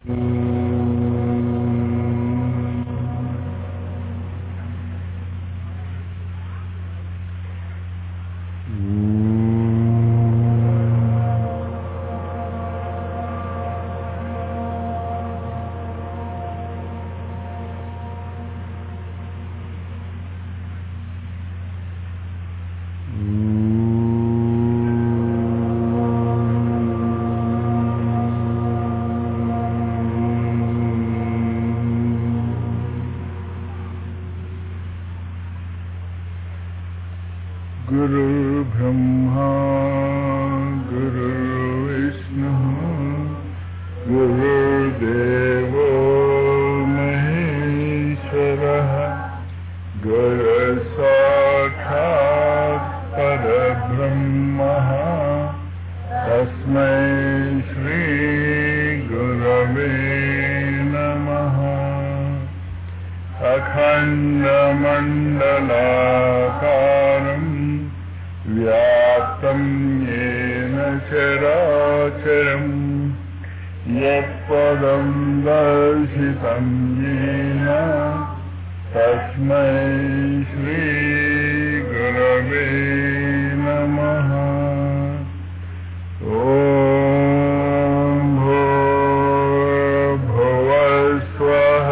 गुरुर्ब्रह्मा गुरुर्विष्णुः गुरुर्देवो महेश्वरः गुरुसाक्षात् परब्रह्मः तस्मै श्रीगुरवे नमः अखण्डमण्डलाकारम् व्याप्तं येन चराचरम् यत्पदं दर्शितं येन तस्मै श्रीगुरवे नमः ॐ भूर्भुवस्वः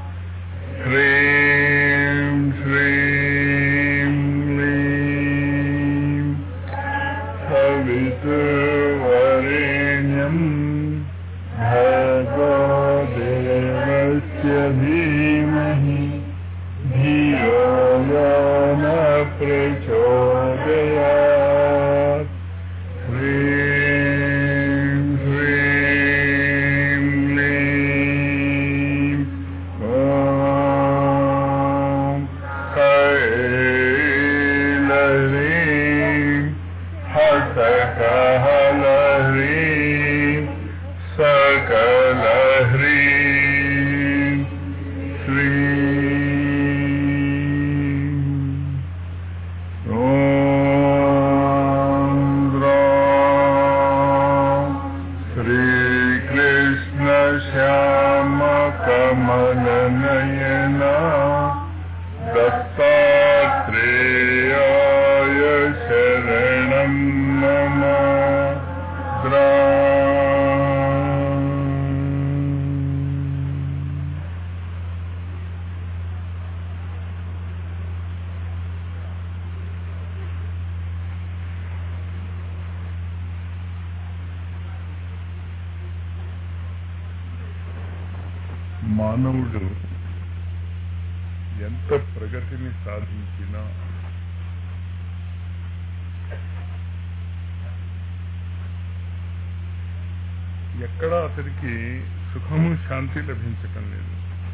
ह्रीं श्रीं क्लीं सवितुर्वरेण्यम् भगो देवस्य धीमहि धियो यो न प्रचोदयात् ह्रीं श्रीं क्लीं ॐ कैलह्रीं हसकहलह्रीं सकलह्रीं श्रीं ॐ द्रौं श्रीकृष्णश्यामकमलनयन दत्तात्रेयाय शरणं मम द्रा మానవుడు ఎంత ప్రగతిని సాధించినా ఎక్కడా అతనికి సుఖము శాంతి లభించటం లేదు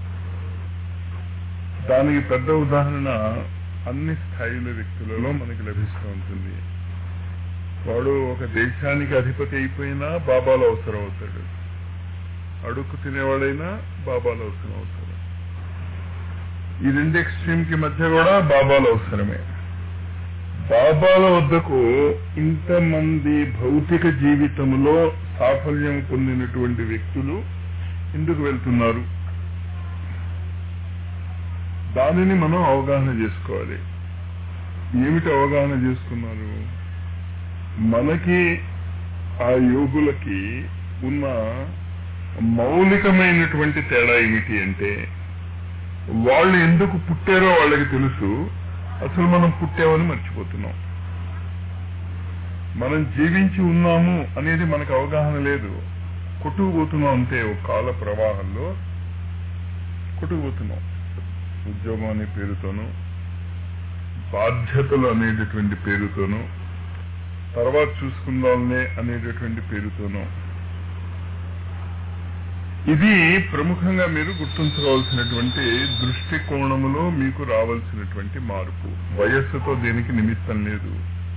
దానికి పెద్ద ఉదాహరణ అన్ని స్థాయిల వ్యక్తులలో మనకి లభిస్తూ ఉంటుంది వాడు ఒక దేశానికి అధిపతి అయిపోయినా బాబాలు అవసరం అవుతాడు అడుక్కు తినేవాడైనా బాబాలు అవసరం అవుతారు ఈ రెండు ఎక్స్ట్రీమ్ కి మధ్య కూడా బాబాలు అవసరమే బాబాల వద్దకు ఇంతమంది భౌతిక జీవితంలో సాఫల్యం పొందినటువంటి వ్యక్తులు ఎందుకు వెళ్తున్నారు దానిని మనం అవగాహన చేసుకోవాలి ఏమిటి అవగాహన చేసుకున్నారు మనకి ఆ యోగులకి ఉన్న మౌలికమైనటువంటి తేడా ఏమిటి అంటే వాళ్ళు ఎందుకు పుట్టారో వాళ్ళకి తెలుసు అసలు మనం పుట్టామని మర్చిపోతున్నాం మనం జీవించి ఉన్నాము అనేది మనకు అవగాహన లేదు కొట్టుకుపోతున్నాం అంతే ఒక కాల ప్రవాహంలో కొట్టుకుపోతున్నాం ఉద్యోగం అనే పేరుతోనూ బాధ్యతలు అనేటటువంటి పేరుతోనూ తర్వాత చూసుకుందాంలే అనేటటువంటి పేరుతోనూ ఇది ప్రముఖంగా మీరు గుర్తుంచుకోవాల్సినటువంటి దృష్టికోణములో మీకు రావాల్సినటువంటి మార్పు వయస్సుతో దేనికి నిమిత్తం లేదు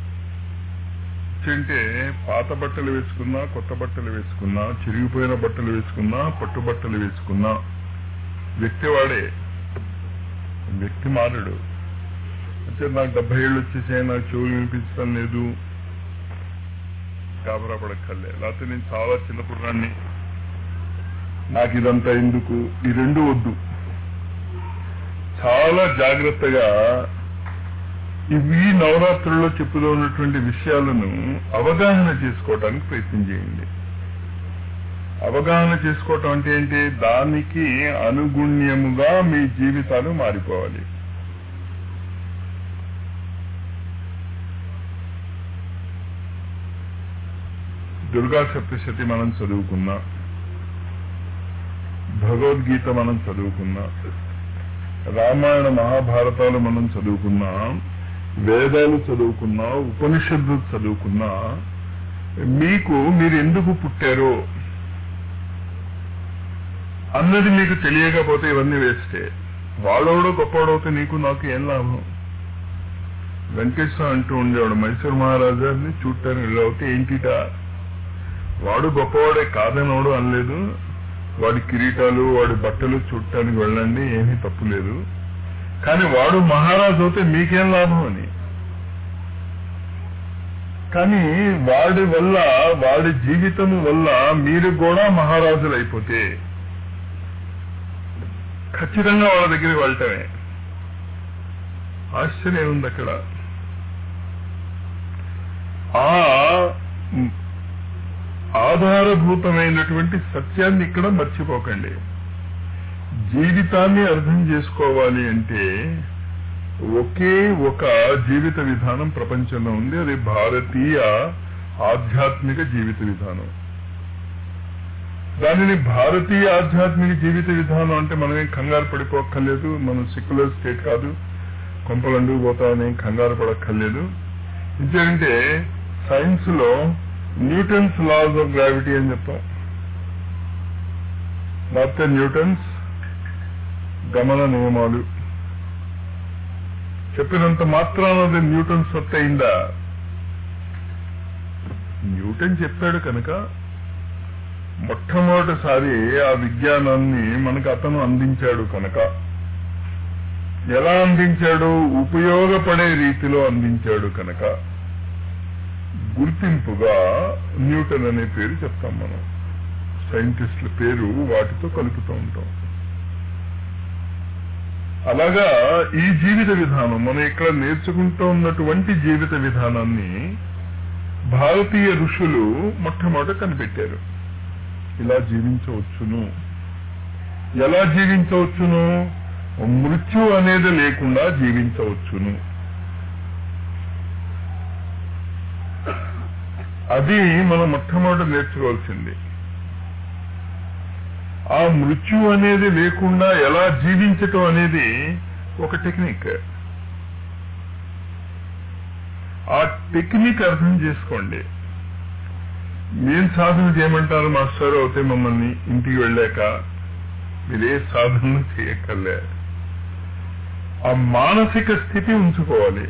అంటే పాత బట్టలు వేసుకున్నా కొత్త బట్టలు వేసుకున్నా చిరిగిపోయిన బట్టలు వేసుకున్నా పట్టు బట్టలు వేసుకున్నా వ్యక్తి వాడే వ్యక్తి మారడు అంటే నాకు డెబ్బై ఏళ్ళు వచ్చేసాయి నాకు చెవులు వినిపించడం లేదు గాబరా పడక్కర్లే లేకపోతే నేను చాలా చిన్న కుర్రాన్ని నాకు ఇదంతా ఎందుకు ఈ రెండు వద్దు చాలా జాగ్రత్తగా ఇవి నవరాత్రుల్లో చెప్పులో ఉన్నటువంటి విషయాలను అవగాహన చేసుకోవటానికి ప్రయత్నం చేయండి అవగాహన చేసుకోవటం అంటే ఏంటి దానికి అనుగుణ్యముగా మీ జీవితాలు మారిపోవాలి దుర్గా సప్తశతి మనం చదువుకున్నా భగవద్గీత మనం చదువుకున్నా రామాయణ మహాభారతాలు మనం చదువుకున్నా వేదాలు చదువుకున్నా ఉపనిషత్తులు చదువుకున్నా మీకు మీరు ఎందుకు పుట్టారో అన్నది మీకు తెలియకపోతే ఇవన్నీ వేస్తే వాడవడో గొప్పవాడవుతే నీకు నాకు ఏం లాభం వెంకటేశ్వర అంటూ ఉండేవాడు మైసూర్ మహారాజాని చూడటానికి వెళ్ళవుతే ఏంటిట వాడు గొప్పవాడే కాదనవడు అనలేదు వాడి కిరీటాలు వాడి బట్టలు చూడటానికి వెళ్ళండి ఏమీ తప్పు లేదు కానీ వాడు మహారాజు అవుతే మీకేం లాభం అని కానీ వాడి వల్ల వాడి జీవితం వల్ల మీరు కూడా మహారాజులు అయిపోతే ఖచ్చితంగా వాళ్ళ దగ్గరికి వెళ్ళటమే ఆశ్చర్యం ఉంది అక్కడ ఆ ఆధారభూతమైనటువంటి సత్యాన్ని ఇక్కడ మర్చిపోకండి జీవితాన్ని అర్థం చేసుకోవాలి అంటే ఒకే ఒక జీవిత విధానం ప్రపంచంలో ఉంది అది భారతీయ ఆధ్యాత్మిక జీవిత విధానం దానిని భారతీయ ఆధ్యాత్మిక జీవిత విధానం అంటే మనమేం కంగారు పడిపోక్కర్లేదు మనం సెక్యులర్ స్టేట్ కాదు కొంపలండు పోతామని కంగారు పడక్కర్లేదు ఎందుకంటే సైన్స్ లో న్యూటన్స్ లాస్ ఆఫ్ గ్రావిటీ అని చెప్తాం లేకపోతే న్యూటన్స్ గమన నియమాలు చెప్పినంత మాత్రాన అది న్యూటన్ సొత్తు అయిందా న్యూటన్ చెప్పాడు కనుక మొట్టమొదటిసారి ఆ విజ్ఞానాన్ని మనకు అతను అందించాడు కనుక ఎలా అందించాడు ఉపయోగపడే రీతిలో అందించాడు కనుక గుర్తింపుగా న్యూటన్ అనే పేరు చెప్తాం మనం సైంటిస్టుల పేరు వాటితో కలుపుతూ ఉంటాం అలాగా ఈ జీవిత విధానం మనం ఇక్కడ నేర్చుకుంటూ ఉన్నటువంటి జీవిత విధానాన్ని భారతీయ ఋషులు మొట్టమొదట కనిపెట్టారు ఇలా జీవించవచ్చును ఎలా జీవించవచ్చును మృత్యు అనేది లేకుండా జీవించవచ్చును అది మనం మొట్టమొదట నేర్చుకోవాల్సింది ఆ మృత్యు అనేది లేకుండా ఎలా జీవించటం అనేది ఒక టెక్నిక్ ఆ టెక్నిక్ అర్థం చేసుకోండి ఏం సాధన చేయమంటారు మాస్టర్ అవుతే మమ్మల్ని ఇంటికి వెళ్ళాక మీరే సాధన చేయక్కర్లే ఆ మానసిక స్థితి ఉంచుకోవాలి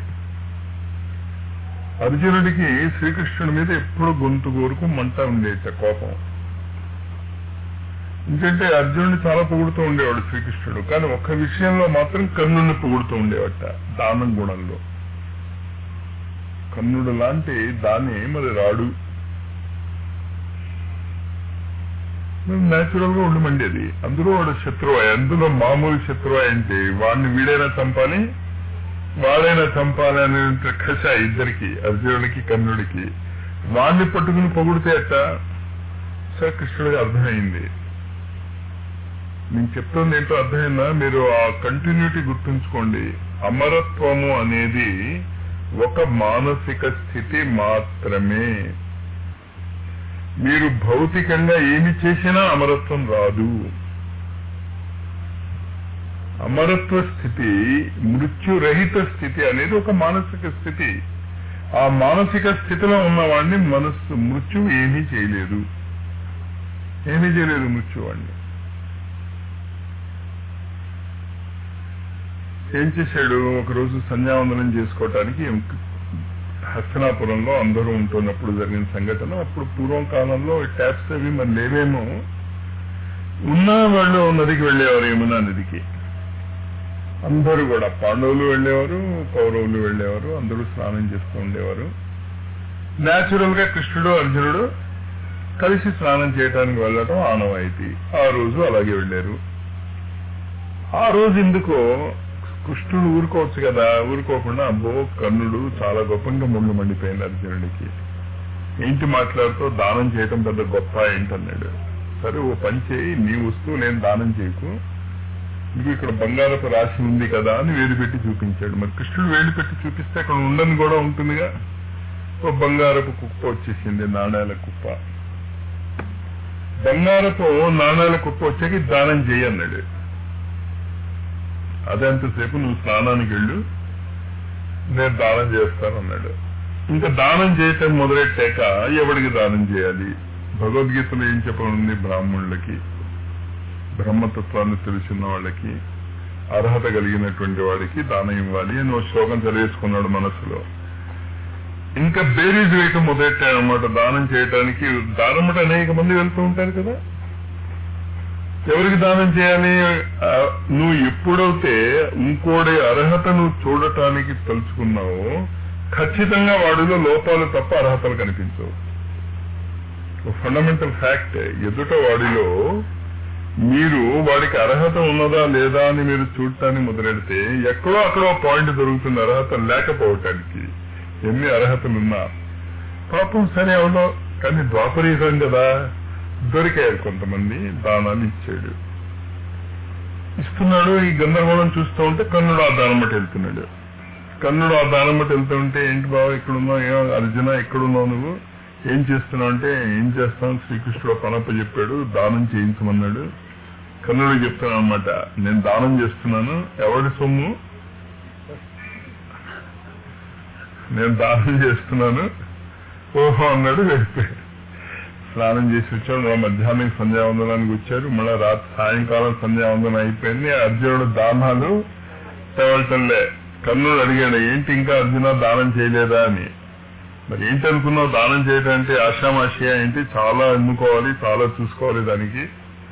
అర్జునుడికి శ్రీకృష్ణుడి మీద ఎప్పుడు గొంతు కోరుకు మంట ఉండేట కోపం ఎందుకంటే అర్జునుడిని చాలా పొగుడుతూ ఉండేవాడు శ్రీకృష్ణుడు కానీ ఒక్క విషయంలో మాత్రం కర్ణుడిని పొగుడుతూ ఉండేవట దానం గుణంలో కర్ణుడు లాంటి దాన్ని మరి రాడు న్యాచురల్ గా ఉండమండేది అందులో వాడు శత్రువు అందులో మామూలు శత్రువు అంటే వాడిని వీడైనా చంపాలి వాడైనా చంపాలి అనే కష ఇద్దరికి అర్జునుడికి కర్ణుడికి వాడిని పట్టుకుని పొగుడితే అట్ట సరే కృష్ణుడికి అర్థమైంది నేను చెప్తుంది ఏంటో అర్థమైందా మీరు ఆ కంటిన్యూటీ గుర్తుంచుకోండి అమరత్వము అనేది ఒక మానసిక స్థితి మాత్రమే మీరు భౌతికంగా ఏమి చేసినా అమరత్వం రాదు అమరత్వ స్థితి మృత్యురహిత స్థితి అనేది ఒక మానసిక స్థితి ఆ మానసిక స్థితిలో ఉన్నవాడిని మనస్సు మృత్యు ఏమీ చేయలేదు ఏమీ చేయలేదు మృత్యు వాడిని ఏం చేశాడు ఒకరోజు సంధ్యావందనం చేసుకోవటానికి హస్తనాపురంలో అందరూ ఉంటున్నప్పుడు జరిగిన సంఘటన అప్పుడు పూర్వం కాలంలో ట్యాప్స్ అవి మరి లేవేమో ఉన్న వాళ్ళు నదికి వెళ్ళేవారు యమునా నదికి అందరూ కూడా పాండవులు వెళ్ళేవారు కౌరవులు వెళ్ళేవారు అందరూ స్నానం చేస్తూ ఉండేవారు న్యాచురల్ గా కృష్ణుడు అర్జునుడు కలిసి స్నానం చేయడానికి వెళ్ళడం ఆనవాయితీ ఆ రోజు అలాగే వెళ్ళారు ఆ రోజు ఎందుకో కృష్ణుడు ఊరుకోవచ్చు కదా ఊరుకోకుండా అబ్బో కర్ణుడు చాలా గొప్పగా ముళ్ళు మండిపోయింది అర్జునుడికి ఏంటి మాట్లాడుతూ దానం చేయటం పెద్ద గొప్ప ఏంటన్నాడు సరే ఓ పని చేయి నీ వస్తువు నేను దానం చేయకు నీకు ఇక్కడ బంగారపు రాశి ఉంది కదా అని వేలు పెట్టి చూపించాడు మరి కృష్ణుడు వేలు పెట్టి చూపిస్తే అక్కడ ఉండని కూడా ఉంటుందిగా ఓ బంగారపు కుప్ప వచ్చేసింది నాణేల కుప్ప బంగారపు నాణేల కుప్ప వచ్చాక దానం చేయి అన్నాడు అదంతసేపు నువ్వు స్నానానికి వెళ్ళు నేను దానం చేస్తానన్నాడు ఇంకా దానం చేయటం మొదలెట్టాక ఎవడికి దానం చేయాలి భగవద్గీతలో ఏం చెప్పనుంది బ్రాహ్మణులకి బ్రహ్మతత్వాన్ని తెలిసిన వాళ్ళకి అర్హత కలిగినటువంటి వాడికి దానం ఇవ్వాలి అని ఒక శ్లోకం చదివేసుకున్నాడు మనసులో ఇంకా బేరీజ్ వేయటం మొదలెట్టాడనమాట దానం చేయడానికి దానం అంటే అనేక మంది వెళ్తూ ఉంటారు కదా ఎవరికి దానం చేయాలి ఆ, నువ్వు ఎప్పుడైతే ఇంకోటి అర్హత నువ్వు చూడటానికి తలుచుకున్నావో ఖచ్చితంగా వాడిలో లోపాలు తప్ప అర్హతలు కనిపించవు ఫండమెంటల్ ఫ్యాక్ట్ ఎదుట వాడిలో మీరు వాడికి అర్హత ఉన్నదా లేదా అని మీరు చూడటానికి మొదలెడితే ఎక్కడో అక్కడో పాయింట్ దొరుకుతుంది అర్హత లేకపోవటానికి ఎన్ని అర్హతలున్నా పాపం సరే అవునో కానీ ద్వాపరీకం కదా దొరికారు కొంతమంది దానాలు ఇచ్చాడు ఇస్తున్నాడు ఈ గందరగోళం చూస్తూ ఉంటే కన్నుడు ఆ దానం బట్టి వెళ్తున్నాడు కన్నుడు ఆ దానం బట్టి వెళ్తూ ఉంటే ఏంటి బాబు ఎక్కడున్నావు ఏం అర్జున ఎక్కడున్నావు నువ్వు ఏం చేస్తున్నావు అంటే ఏం చేస్తాం శ్రీకృష్ణుడు పనప్ప చెప్పాడు దానం చేయించమన్నాడు కన్నుడు చెప్తాను అనమాట నేను దానం చేస్తున్నాను ఎవడి సొమ్ము నేను దానం చేస్తున్నాను ఓహో అన్నాడు వెళ్ళిపోయాడు స్నానం చేసి వచ్చాడు మళ్ళీ మధ్యాహ్నం సంధ్యావందనానికి వచ్చారు మళ్ళీ రాత్రి సాయంకాలం సంధ్యావందనం అయిపోయింది అర్జునుడు దానాలు తెవటంలే కర్ణుడు అడిగాడు ఏంటి ఇంకా అర్జున దానం చేయలేదా అని మరి ఏంటి అనుకున్నావు దానం చేయడం అంటే ఆషామాషియా ఏంటి చాలా ఎన్నుకోవాలి చాలా చూసుకోవాలి దానికి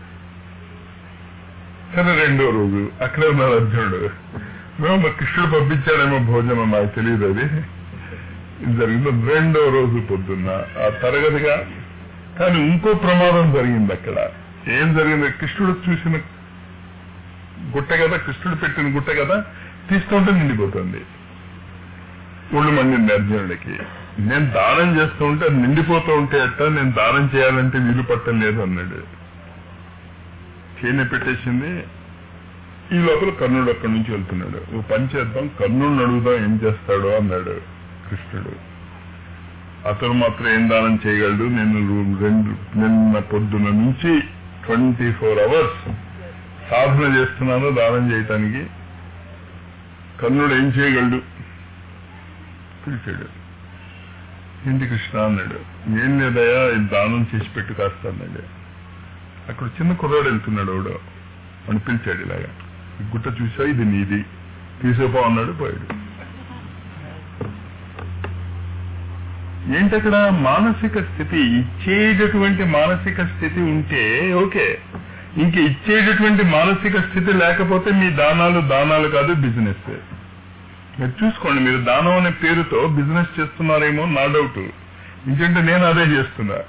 సరే రెండో రోజు అక్కడే ఉన్నాడు అర్జునుడు మేము మా కృష్ణుడు పంపించాడేమో భోజనం నాకు తెలియదు అది ఇది జరిగింది రెండో రోజు పొద్దున్న ఆ తరగతిగా కానీ ఇంకో ప్రమాదం జరిగింది అక్కడ ఏం జరిగింది కృష్ణుడు చూసిన గుట్ట కదా కృష్ణుడు పెట్టిన గుట్ట కదా తీస్తుంటే నిండిపోతుంది ఒళ్ళు మండింది అర్జునుడికి నేను దానం చేస్తూ ఉంటే అది నిండిపోతూ ఉంటే అట్ట నేను దానం చేయాలంటే వీలు పట్టం లేదు అన్నాడు చేనే పెట్టేసింది ఈ లోపల కర్ణుడు అక్కడి నుంచి వెళ్తున్నాడు ఓ పని చేద్దాం కర్ణుడిని అడుగుదాం ఏం చేస్తాడో అన్నాడు కృష్ణుడు అతను మాత్రం ఏం దానం చేయగలడు నేను రు- రెండు నిన్న పొద్దున నుంచి ట్వంటీ ఫోర్ అవర్స్ సాధన చేస్తున్నాను దానం చేయటానికి కర్ణుడు ఏం చేయగలడు పిలిచాడు ఏంటి కృష్ణ అన్నాడు ఏం లేదయా ఇది దానం చేసి పెట్టు కాస్త అన్నాడు అక్కడ చిన్న కుర్రాడు వెళ్తున్నాడు వాడు అని పిలిచాడు ఇలాగా ఈ గుట్ట చూసా ఇది నీది తీసేపో అన్నాడు పోయాడు ఏంటక్కడ మానసిక స్థితి ఇచ్చేటటువంటి మానసిక స్థితి ఉంటే ఓకే ఇంక ఇచ్చేటటువంటి మానసిక స్థితి లేకపోతే మీ దానాలు దానాలు కాదు బిజినెస్ మీరు చూసుకోండి మీరు దానం అనే పేరుతో బిజినెస్ చేస్తున్నారేమో నా డౌట్ ఎందుకంటే నేను అదే చేస్తున్నా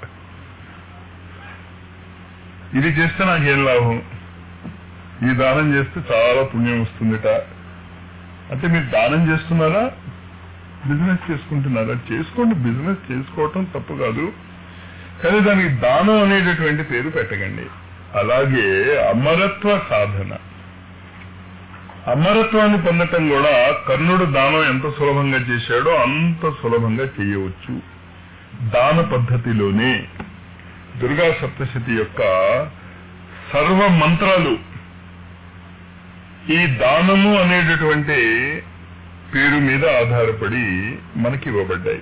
ఇది చేస్తే నాకేం లాభం ఈ దానం చేస్తే చాలా పుణ్యం వస్తుందిట అంటే మీరు దానం చేస్తున్నారా బిజినెస్ చేసుకుంటున్నారా చేసుకోండి బిజినెస్ చేసుకోవటం తప్పు కాదు కానీ దానికి దానం అనేటటువంటి పేరు పెట్టకండి అలాగే అమరత్వ సాధన అమరత్వాన్ని పొందటం కూడా కర్ణుడు దానం ఎంత సులభంగా చేశాడో అంత సులభంగా చేయవచ్చు దాన పద్ధతిలోనే దుర్గా సప్తశతి యొక్క సర్వ మంత్రాలు ఈ దానము అనేటటువంటి పేరు మీద ఆధారపడి మనకి ఇవ్వబడ్డాయి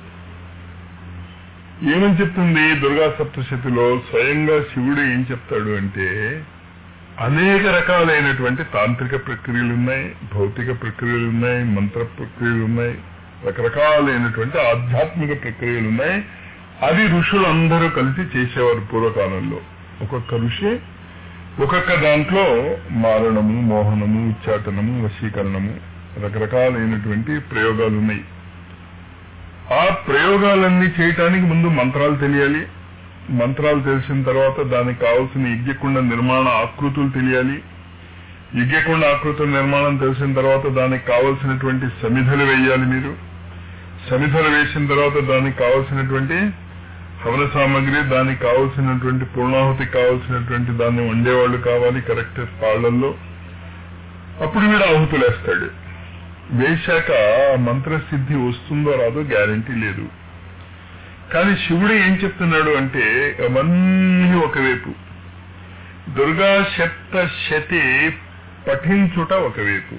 ఏమని చెప్తుంది దుర్గా సప్తశతిలో స్వయంగా శివుడు ఏం చెప్తాడు అంటే అనేక రకాలైనటువంటి తాంత్రిక ప్రక్రియలు ఉన్నాయి భౌతిక ప్రక్రియలు ఉన్నాయి మంత్ర ప్రక్రియలు ఉన్నాయి రకరకాలైనటువంటి ఆధ్యాత్మిక ప్రక్రియలు ఉన్నాయి అది ఋషులందరూ కలిసి చేసేవారు పూర్వకాలంలో ఒక్కొక్క ఋషి ఒక్కొక్క దాంట్లో మారణము మోహనము ఉచ్చాటనము వశీకరణము రకరకాలైనటువంటి ప్రయోగాలు ఉన్నాయి ఆ ప్రయోగాలన్నీ చేయటానికి ముందు మంత్రాలు తెలియాలి మంత్రాలు తెలిసిన తర్వాత దానికి కావాల్సిన యజ్ఞకుండ నిర్మాణ ఆకృతులు తెలియాలి యజ్ఞకుండ ఆకృతుల నిర్మాణం తెలిసిన తర్వాత దానికి కావలసినటువంటి సమిధలు వేయాలి మీరు సమిధలు వేసిన తర్వాత దానికి కావలసినటువంటి హవన సామాగ్రి దానికి కావలసినటువంటి పూర్ణాహుతి కావలసినటువంటి దాన్ని వండేవాళ్ళు కావాలి కరెక్ట్ పాళ్లల్లో అప్పుడు వీడు ఆహుతులు వేస్తాడు వేశాక మంత్రసిద్ధి వస్తుందో రాదో గ్యారంటీ లేదు కానీ శివుడు ఏం చెప్తున్నాడు అంటే అవన్నీ ఒకవైపు దుర్గా శప్త శతి పఠించుట ఒకవైపు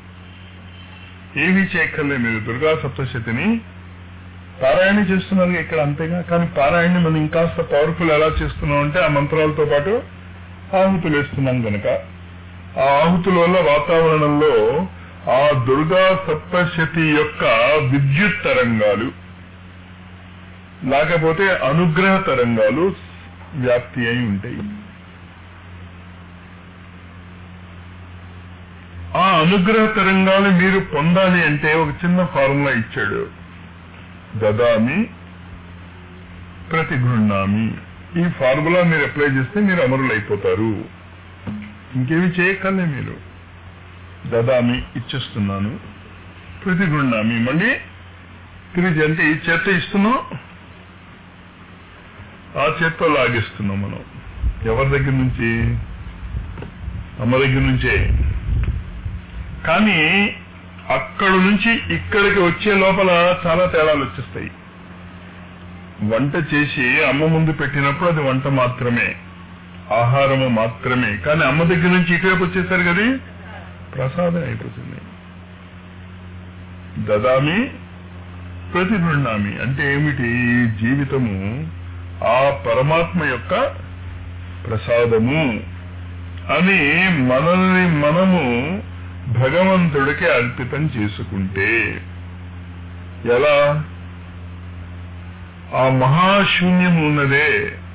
ఏమీ చేయక్కర్లే మీరు దుర్గా సప్తశతిని పారాయణ చేస్తున్నారు ఇక్కడ అంతేగా కానీ పారాయణ మనం ఇంకాస్త పవర్ఫుల్ ఎలా చేస్తున్నాం అంటే ఆ మంత్రాలతో పాటు ఆహుతులు వేస్తున్నాం కనుక ఆ ఆహుతుల వల్ల వాతావరణంలో ఆ దుర్గా సప్తశతి యొక్క విద్యుత్ తరంగాలు లేకపోతే అనుగ్రహ తరంగాలు వ్యాప్తి అయి ఉంటాయి ఆ అనుగ్రహ తరంగాలు మీరు పొందాలి అంటే ఒక చిన్న ఫార్ములా ఇచ్చాడు దదామి ప్రతిగృహ్ణామి ఈ ఫార్ములా మీరు అప్లై చేస్తే మీరు అమరులు అయిపోతారు ఇంకేమి చేయక్కర్లే మీరు దదామి ఇచ్చేస్తున్నాను ప్రతిగృహ్ణామి మళ్ళీ తిరిగి అంటే ఈ చేత ఇస్తున్నాం ఆ చేత్తో లాగేస్తున్నాం మనం ఎవరి దగ్గర నుంచి అమ్మ దగ్గర నుంచే కానీ అక్కడ నుంచి ఇక్కడికి వచ్చే లోపల చాలా తేడాలు వచ్చేస్తాయి వంట చేసి అమ్మ ముందు పెట్టినప్పుడు అది వంట మాత్రమే ఆహారము మాత్రమే కానీ అమ్మ దగ్గర నుంచి ఇటువైపు వచ్చేసరి కదా ప్రసాదం అయిపోతుంది దదామి ప్రతిగృహ్ణామి అంటే ఏమిటి ఈ జీవితము ఆ పరమాత్మ యొక్క ప్రసాదము అని మనల్ని మనము భగవంతుడికి అర్పితం చేసుకుంటే ఎలా ఆ మహాశూన్యం ఉన్నదే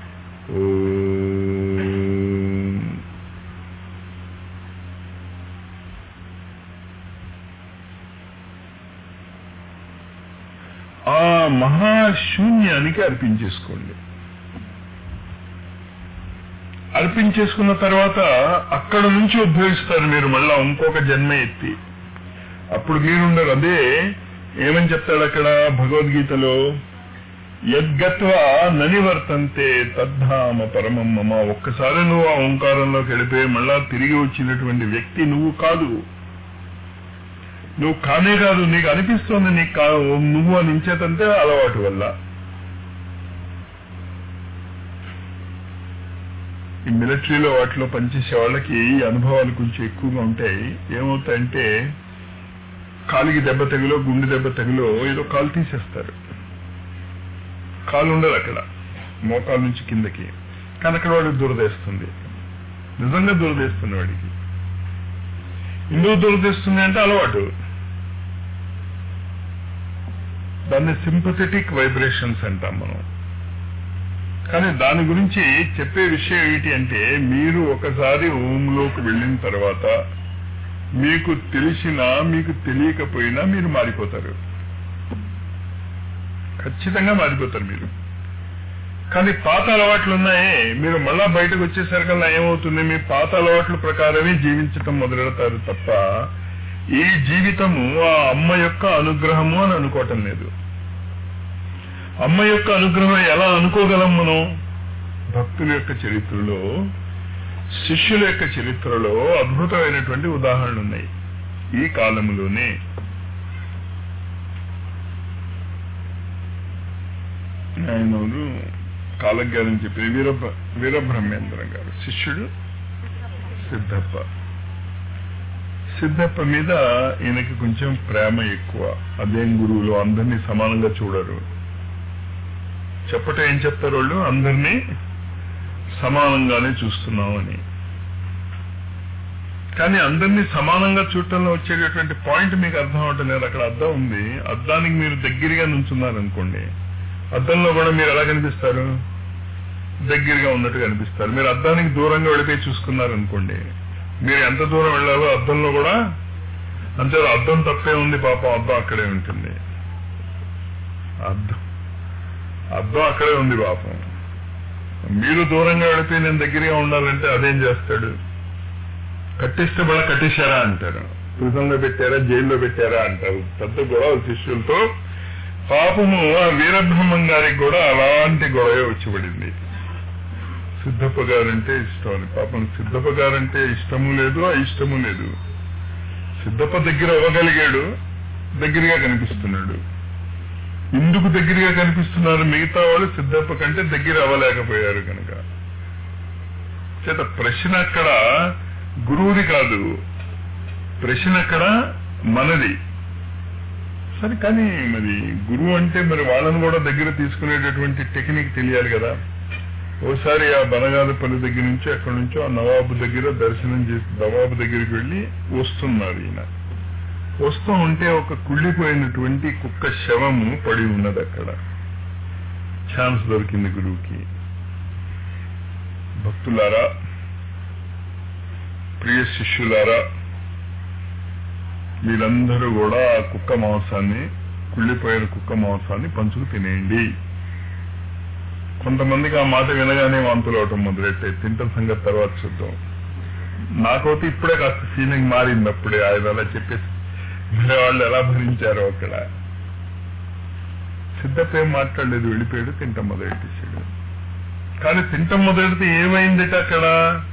ఓం. ఆ మహాశూన్యానికి అర్పించేసుకోండి అర్పించేసుకున్న తర్వాత అక్కడ నుంచి ఉద్భవిస్తారు మీరు మళ్ళా ఇంకొక జన్మ ఎత్తి అప్పుడు మీరుండరు అదే ఏమని చెప్తాడు అక్కడ భగవద్గీతలో యద్గత్వా ననివర్తంతే తద్ధామ పరమం మమ ఒక్కసారి నువ్వు ఆ ఓంకారంలోకి వెళ్ళిపోయి మళ్ళా తిరిగి వచ్చినటువంటి వ్యక్తి నువ్వు కాదు నువ్వు కానే కాదు నీకు అనిపిస్తోంది నీకు కా నువ్వు అని ఇంచేతంటే అలవాటు వల్ల ఈ మిలిటరీలో వాటిలో పనిచేసే వాళ్ళకి ఈ అనుభవాలు కొంచెం ఎక్కువగా ఉంటాయి ఏమవుతాయంటే కాలికి దెబ్బ తగిలో గుండె దెబ్బ తగిలో ఏదో కాలు తీసేస్తారు కాలు ఉండదు అక్కడ మోకాల నుంచి కిందకి కానీ అక్కడ వాడికి దురదేస్తుంది నిజంగా దురదేస్తుంది వాడికి ఎందుకు దురదేస్తుంది అంటే అలవాటు దాన్ని సింపథెటిక్ వైబ్రేషన్స్ అంటాం మనం కానీ దాని గురించి చెప్పే విషయం ఏంటి అంటే మీరు ఒకసారి ఓంలోకి వెళ్ళిన తర్వాత మీకు తెలిసినా మీకు తెలియకపోయినా మీరు మారిపోతారు ఖచ్చితంగా మారిపోతారు మీరు కానీ పాత అలవాట్లు ఉన్నాయే మీరు మళ్ళా బయటకు వచ్చేసరికల్లా ఏమవుతుంది మీ పాత అలవాట్ల ప్రకారమే జీవించటం మొదలెడతారు తప్ప ఈ జీవితము ఆ అమ్మ యొక్క అనుగ్రహము అని అనుకోవటం లేదు అమ్మ యొక్క అనుగ్రహం ఎలా అనుకోగలం మనం భక్తుల యొక్క చరిత్రలో శిష్యుల యొక్క చరిత్రలో అద్భుతమైనటువంటి ఉదాహరణలు ఉన్నాయి ఈ కాలంలోనే ఆయన ఎవరు కాలజ్ఞానం చెప్పిన వీర వీరబ్రహ్మేంద్ర గారు శిష్యుడు సిద్ధప్ప సిద్ధప్ప మీద ఈయనకి కొంచెం ప్రేమ ఎక్కువ అదేం గురువులు అందరినీ సమానంగా చూడరు చెప్పటం ఏం చెప్తారు వాళ్ళు అందరినీ సమానంగానే చూస్తున్నాం అని కానీ అందరినీ సమానంగా చూడటంలో వచ్చేటటువంటి పాయింట్ మీకు అర్థం అవటం లేదు అక్కడ అద్దం ఉంది అద్దానికి మీరు దగ్గరగా నుంచున్నారు అనుకోండి అద్దంలో కూడా మీరు ఎలా కనిపిస్తారు దగ్గరగా ఉన్నట్టు కనిపిస్తారు మీరు అద్దానికి దూరంగా వెళ్ళిపోయి చూసుకున్నారు అనుకోండి మీరు ఎంత దూరం వెళ్ళాలో అద్దంలో కూడా అంతే అద్దం తప్పే ఉంది పాపం అద్దం అక్కడే ఉంటుంది అద్దం అద్దం అక్కడే ఉంది పాపం మీరు దూరంగా వెళితే నేను దగ్గరగా ఉండాలంటే అదేం చేస్తాడు కట్టిస్తే బల కట్టేశారా అంటారు ప్రిజంలో పెట్టారా జైల్లో పెట్టారా అంటారు పెద్ద గొడవ శిష్యులతో పాపము ఆ వీరబ్రహ్మం గారికి కూడా అలాంటి గొడవ వచ్చి పడింది సిద్ధప్ప గారంటే ఇష్టం అని పాపం సిద్ధప్ప గారంటే ఇష్టము లేదు ఆ ఇష్టము లేదు సిద్ధప్ప దగ్గర అవ్వగలిగాడు దగ్గరగా కనిపిస్తున్నాడు ఎందుకు దగ్గరగా కనిపిస్తున్నారు మిగతా వాళ్ళు సిద్ధప్ప కంటే దగ్గర అవ్వలేకపోయారు కనుక చేత ప్రశ్న అక్కడ గురువుది కాదు ప్రశ్న అక్కడ మనది సరే కానీ మరి గురువు అంటే మరి వాళ్ళని కూడా దగ్గర తీసుకునేటటువంటి టెక్నిక్ తెలియాలి కదా ఓసారి ఆ బనగాలపల్లి దగ్గర నుంచి అక్కడి నుంచో ఆ నవాబు దగ్గర దర్శనం చేసి నవాబు దగ్గరికి వెళ్ళి వస్తున్నారు ఈయన వస్తూ ఉంటే ఒక కుళ్ళిపోయినటువంటి కుక్క శవము పడి ఉన్నది అక్కడ ఛాన్స్ దొరికింది గురువుకి భక్తులారా ప్రియ శిష్యులారా మీరందరూ కూడా ఆ కుక్క మాంసాన్ని కుళ్ళిపోయిన కుక్క మాంసాన్ని పంచుకు తినేయండి కొంతమందికి ఆ మాట వినగానే వాంతులు అవటం మొదలెట్టాయి తింటాం సంగతి తర్వాత చూద్దాం నాకైతే ఇప్పుడే కాస్త ఫీలింగ్ మారింది అప్పుడే ఆయన అలా చెప్పేసి వేరే వాళ్ళు ఎలా భరించారో అక్కడ సిద్ధప్ప ఏం మాట్లాడలేదు వెళ్ళిపోయాడు తింటాం మొదలెట్టేసాడు కానీ తింటాం మొదలెడితే ఏమైందిట అక్కడ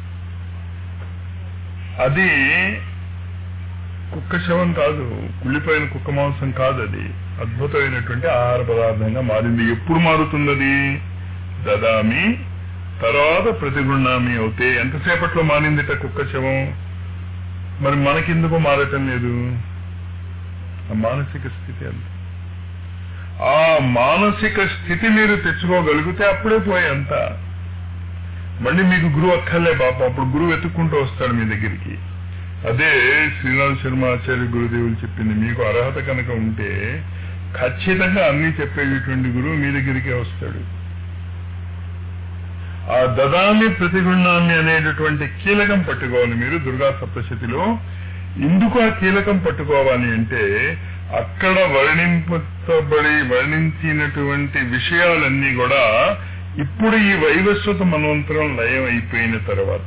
అది కుక్క శవం కాదు కుళ్ళిపోయిన కుక్క మాంసం కాదు అది అద్భుతమైనటువంటి ఆహార పదార్థంగా మారింది ఎప్పుడు మారుతుంది అది దదామి తర్వాత ప్రతిగుణామి అవుతే ఎంతసేపట్లో మారిందిట కుక్క శవం మరి మనకెందుకు మారటం లేదు ఆ మానసిక స్థితి అది ఆ మానసిక స్థితి మీరు తెచ్చుకోగలిగితే అప్పుడే పోయి అంత మళ్ళీ మీకు గురువు అక్కర్లే పాపం అప్పుడు గురువు వెతుక్కుంటూ వస్తాడు మీ దగ్గరికి అదే శ్రీరామ్ శర్మ ఆచార్య గురుదేవులు చెప్పింది మీకు అర్హత కనుక ఉంటే ఖచ్చితంగా అన్ని చెప్పేటటువంటి గురువు మీ దగ్గరికే వస్తాడు ఆ దదామి ప్రతిగుణాన్ని అనేటటువంటి కీలకం పట్టుకోవాలి మీరు దుర్గా సప్తశతిలో ఎందుకు ఆ కీలకం పట్టుకోవాలి అంటే అక్కడ వర్ణింపబడి వర్ణించినటువంటి విషయాలన్నీ కూడా ఇప్పుడు ఈ వైవస్వత మనవంతరం లయం అయిపోయిన తర్వాత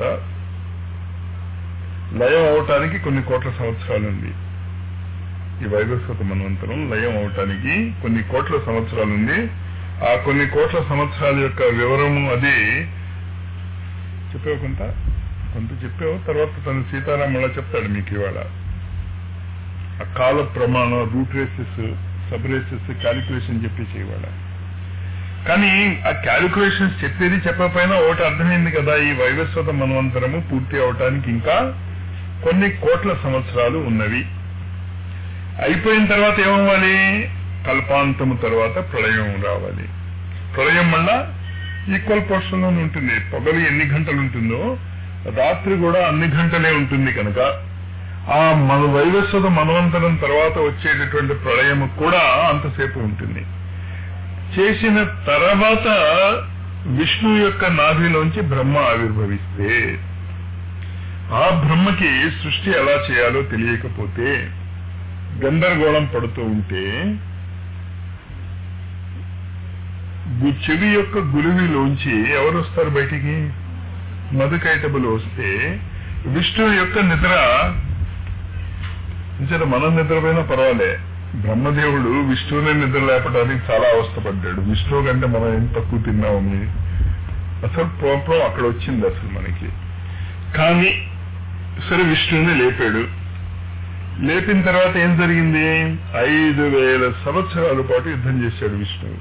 లయం అవటానికి కొన్ని కోట్ల సంవత్సరాలు ఉంది ఈ వైవస్వత మనవంతరం లయం అవటానికి కొన్ని కోట్ల సంవత్సరాలు ఉంది ఆ కొన్ని కోట్ల సంవత్సరాల యొక్క వివరము అది చెప్పావు కొంత కొంత చెప్పావు తర్వాత తను సీతారామలా చెప్తాడు మీకు ఇవాళ ఆ కాల ప్రమాణం root races sub races calculation చెప్పేసి ఇవాళ కానీ ఆ క్యాలిక్యులేషన్స్ చెప్పేది చెప్పకపోయినా ఒకటి అర్థమైంది కదా ఈ వైవస్వత మనవంతరము పూర్తి అవటానికి ఇంకా కొన్ని కోట్ల సంవత్సరాలు ఉన్నవి అయిపోయిన తర్వాత ఏమవ్వాలి కల్పాంతము తర్వాత ప్రళయం రావాలి ప్రళయం మళ్ళా ఈక్వల్ పోర్షన్ లోనే ఉంటుంది పగలు ఎన్ని గంటలు ఉంటుందో రాత్రి కూడా అన్ని గంటలే ఉంటుంది కనుక ఆ మన వైవస్వత మనవంతరం తర్వాత వచ్చేటటువంటి ప్రళయం కూడా అంతసేపు ఉంటుంది చేసిన తర్వాత విష్ణు యొక్క నాభిలోంచి బ్రహ్మ ఆవిర్భవిస్తే ఆ బ్రహ్మకి సృష్టి ఎలా చేయాలో తెలియకపోతే గందరగోళం పడుతూ ఉంటే గు- చెవి యొక్క గులివిలోంచి ఎవరు వస్తారు బయటికి మధుకైటబులు వస్తే విష్ణు యొక్క నిద్ర నిజంగా మనం నిద్రపోయినా పర్వాలే బ్రహ్మదేవుడు విష్ణువునే నిద్ర లేపడానికి చాలా అవస్థపడ్డాడు విష్ణువు కంటే మనం ఏం తక్కువ తిన్నామని అసలు ప్రాబ్లం అక్కడ వచ్చింది అసలు మనకి కానీ సరే విష్ణువుని లేపాడు లేపిన తర్వాత ఏం జరిగింది ఐదు వేల సంవత్సరాల పాటు యుద్ధం చేశాడు విష్ణువు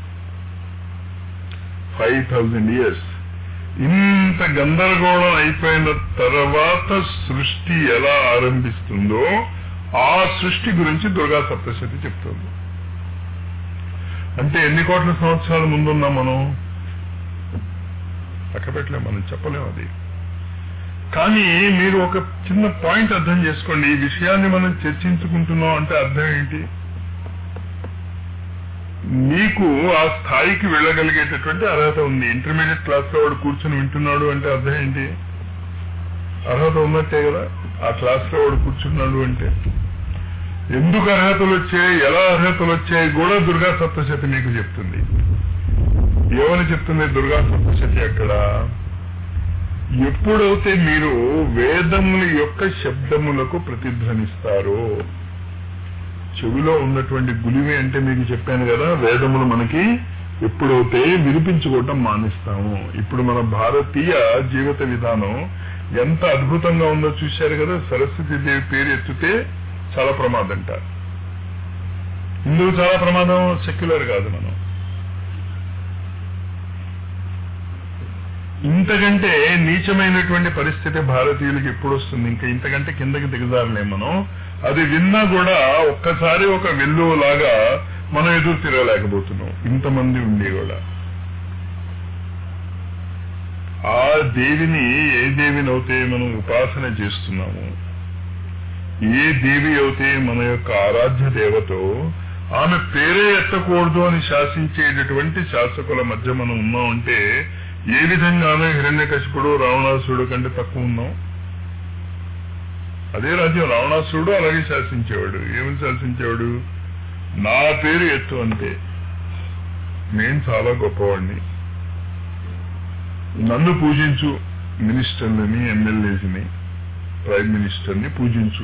ఫైవ్ థౌజండ్ ఇయర్స్ ఇంత గందరగోళం అయిపోయిన తర్వాత సృష్టి ఎలా ఆరంభిస్తుందో ఆ సృష్టి గురించి దుర్గా సప్తశతి చెప్తుంది అంటే ఎన్ని కోట్ల సంవత్సరాల ముందున్నాం మనం లెక్కపెట్టలేం మనం చెప్పలేం అది కానీ మీరు ఒక చిన్న పాయింట్ అర్థం చేసుకోండి ఈ విషయాన్ని మనం చర్చించుకుంటున్నాం అంటే అర్థం ఏంటి నీకు ఆ స్థాయికి వెళ్ళగలిగేటటువంటి అర్హత ఉంది ఇంటర్మీడియట్ క్లాస్ లో వాడు కూర్చొని వింటున్నాడు అంటే అర్థం ఏంటి అర్హత ఉన్నట్టే కదా ఆ క్లాస్ లో వాడు కూర్చున్నాడు అంటే ఎందుకు అర్హతలు వచ్చాయి ఎలా అర్హతలు వచ్చాయి కూడా దుర్గా సప్తశతి మీకు చెప్తుంది ఏమని చెప్తుంది దుర్గా సప్తశతి అక్కడ ఎప్పుడైతే మీరు వేదముల యొక్క శబ్దములకు ప్రతిధ్వనిస్తారో చెవిలో ఉన్నటువంటి గులివి అంటే మీకు చెప్పాను కదా వేదములు మనకి ఎప్పుడైతే వినిపించుకోవటం మానేస్తాము ఇప్పుడు మన భారతీయ జీవిత విధానం ఎంత అద్భుతంగా ఉందో చూశారు కదా సరస్వతి దేవి పేరు ఎత్తితే చాలా ప్రమాదంట ఇందుకు చాలా ప్రమాదం సెక్యులర్ కాదు మనం ఇంతకంటే నీచమైనటువంటి పరిస్థితి భారతీయులకు ఎప్పుడు వస్తుంది ఇంకా ఇంతకంటే కిందకి దిగజారలేం మనం అది విన్నా కూడా ఒక్కసారి ఒక వెల్లువలాగా మనం ఎదురు తిరగలేకపోతున్నాం ఇంతమంది ఉండి కూడా ఆ దేవిని ఏ దేవిని అయితే మనం ఉపాసన చేస్తున్నాము ఏ దేవి అయితే మన యొక్క ఆరాధ్య దేవతో ఆమె పేరే ఎత్తకూడదు అని శాసించేటటువంటి శాసకుల మధ్య మనం ఉన్నామంటే ఏ విధంగానో హిరణ్యకశిపుడు రావణాసురుడు కంటే తక్కువ ఉన్నాం అదే రాజ్యం రావణాసురుడు అలాగే శాసించేవాడు ఏమని శాసించేవాడు నా పేరు ఎత్తు అంతే నేను చాలా గొప్పవాడిని నన్ను పూజించు మినిస్టర్లని ఎమ్మెల్యేస్ని ప్రైమ్ మినిస్టర్ని పూజించు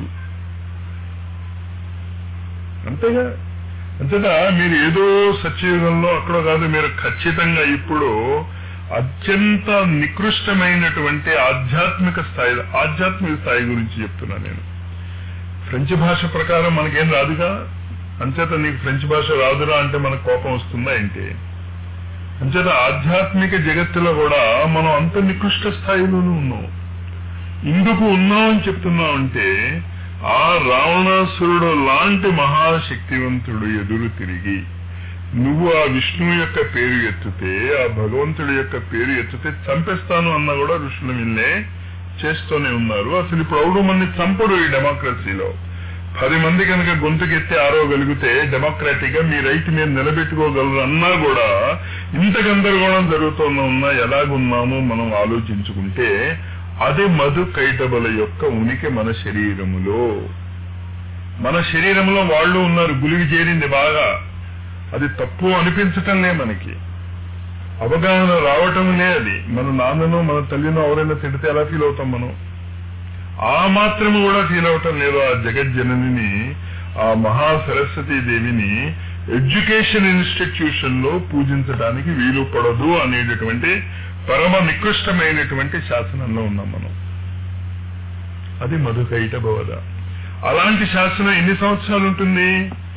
అంతేగా అంతేగా మీరు ఏదో సత్యయుగంలో అక్కడ కాదు మీరు ఖచ్చితంగా ఇప్పుడు అత్యంత నికృష్టమైనటువంటి ఆధ్యాత్మిక స్థాయి ఆధ్యాత్మిక స్థాయి గురించి చెప్తున్నా నేను ఫ్రెంచ్ భాష ప్రకారం మనకేం రాదుగా అంచేత నీకు ఫ్రెంచ్ భాష రాదురా అంటే మనకు కోపం వస్తుందా ఏంటి అంచేత ఆధ్యాత్మిక జగత్తులో కూడా మనం అంత నికృష్ట స్థాయిలోనూ ఉన్నాం ఇందుకు ఉన్నాం అని చెప్తున్నాం అంటే ఆ రావణాసురుడు లాంటి మహాశక్తివంతుడు ఎదురు తిరిగి నువ్వు ఆ విష్ణువు యొక్క పేరు ఎత్తితే ఆ భగవంతుడి యొక్క పేరు ఎత్తితే చంపేస్తాను అన్నా కూడా ఋషులు విల్లే చేస్తూనే ఉన్నారు అసలు ఇప్పుడు ఎవడు మంది చంపరు ఈ డెమోక్రసీలో పది మంది కనుక గొంతుకెత్తి ఆరోగలిగితే డెమోక్రాటిక్ గా మీ రైట్ మీరు నిలబెట్టుకోగలరు అన్నా కూడా ఇంత గందరగోళం జరుగుతున్న ఉన్నా ఎలాగున్నామో మనం ఆలోచించుకుంటే అది మధు కైటబల యొక్క ఉనికి మన శరీరములో మన శరీరంలో వాళ్ళు ఉన్నారు గులివి చేరింది బాగా అది తప్పు అనిపించటంలే మనకి అవగాహన రావటంలే అది మన నాన్నను మన తల్లినో ఎవరైనా తిడితే ఎలా ఫీల్ అవుతాం మనం ఆ మాత్రము కూడా ఫీల్ అవటం లేదు ఆ జగజ్జనని ఆ మహా సరస్వతీ దేవిని ఎడ్యుకేషన్ ఇన్స్టిట్యూషన్ లో పూజించడానికి వీలు పడదు అనేటటువంటి పరమ నికృష్టమైనటువంటి శాసనంలో ఉన్నాం మనం అది మధుకైట భవద అలాంటి శాసనం ఎన్ని సంవత్సరాలు ఉంటుంది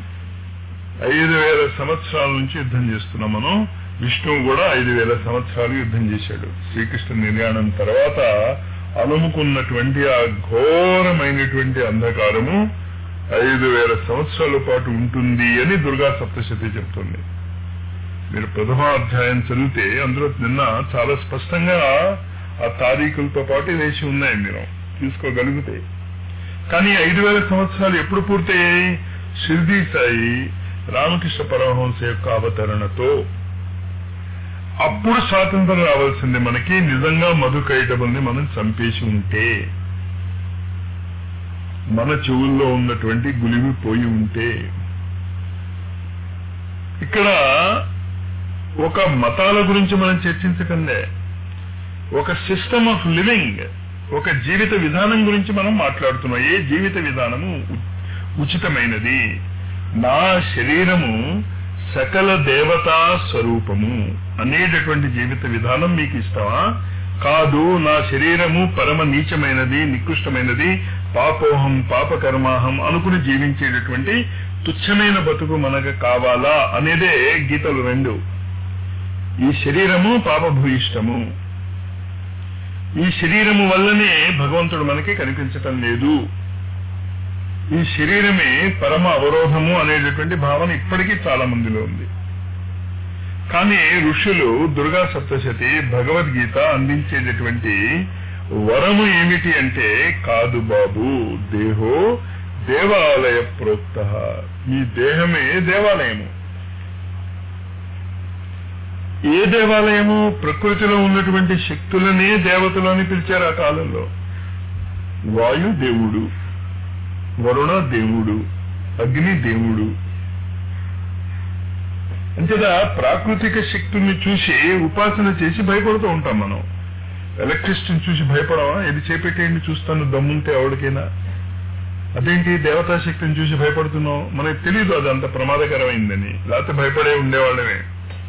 ఐదు వేల సంవత్సరాల నుంచి యుద్ధం చేస్తున్నాం మనం విష్ణువు కూడా ఐదు వేల సంవత్సరాలు యుద్ధం చేశాడు శ్రీకృష్ణ నిర్యాణం తర్వాత అలుముకున్నటువంటి ఆ ఘోరమైనటువంటి అంధకారము ఐదు వేల సంవత్సరాల పాటు ఉంటుంది అని దుర్గా సప్తశతి చెప్తుంది మీరు ప్రథమ అధ్యాయం చదివితే అందులో నిన్న చాలా స్పష్టంగా ఆ తారీఖులతో పాటు వేసి ఉన్నాయి మీరు తీసుకోగలిగితే కానీ ఐదు వేల సంవత్సరాలు ఎప్పుడు పూర్తయ్యాయి షిర్దీ సాయి రామకృష్ణ పరమహంస యొక్క అవతరణతో అప్పుడు స్వాతంత్రం రావాల్సింది మనకి నిజంగా మధుకైటబుల్ని మనం చంపేసి ఉంటే మన చెవుల్లో ఉన్నటువంటి గులివి పోయి ఉంటే ఇక్కడ ఒక మతాల గురించి మనం చర్చించకండే ఒక సిస్టమ్ ఆఫ్ లివింగ్ ఒక జీవిత విధానం గురించి మనం మాట్లాడుతున్నాం ఏ జీవిత విధానము ఉ- ఉచితమైనది నా శరీరము సకల దేవతా స్వరూపము అనేటటువంటి జీవిత విధానం మీకు ఇస్తావా కాదు నా శరీరము పరమ నీచమైనది నికృష్టమైనది పాపోహం పాపకర్మాహం అనుకుని జీవించేటటువంటి తుచ్చమైన బతుకు మనకు కావాలా అనేదే గీతలు రెండు ఈ శరీరము పాపభూయిష్టము ఈ శరీరము వల్లనే భగవంతుడు మనకి కనిపించటం లేదు ఈ శరీరమే పరమ అవరోధము అనేటటువంటి భావన ఇప్పటికీ చాలా మందిలో ఉంది కానీ ఋషులు దుర్గా సప్తశతి భగవద్గీత అందించేటటువంటి వరము ఏమిటి అంటే కాదు బాబు దేహో దేవాలయ ప్రోక్త మీ దేహమే దేవాలయము ఏ దేవాలయము ప్రకృతిలో ఉన్నటువంటి శక్తులనే దేవతలు అని పిలిచారు ఆ కాలంలో వాయు దేవుడు వరుణ దేవుడు అగ్ని దేవుడు అంతేదా ప్రాకృతిక శక్తుల్ని చూసి ఉపాసన చేసి భయపడుతూ ఉంటాం మనం ఎలక్ట్రిసిటీని చూసి భయపడవా ఇది చేపెట్టేయండి చూస్తాను దమ్ముంటే ఎవరికైనా అదేంటి దేవతా శక్తిని చూసి భయపడుతున్నావు మనకి తెలియదు అది అంత ప్రమాదకరమైందని లేకపోతే భయపడే ఉండేవాళ్ళమే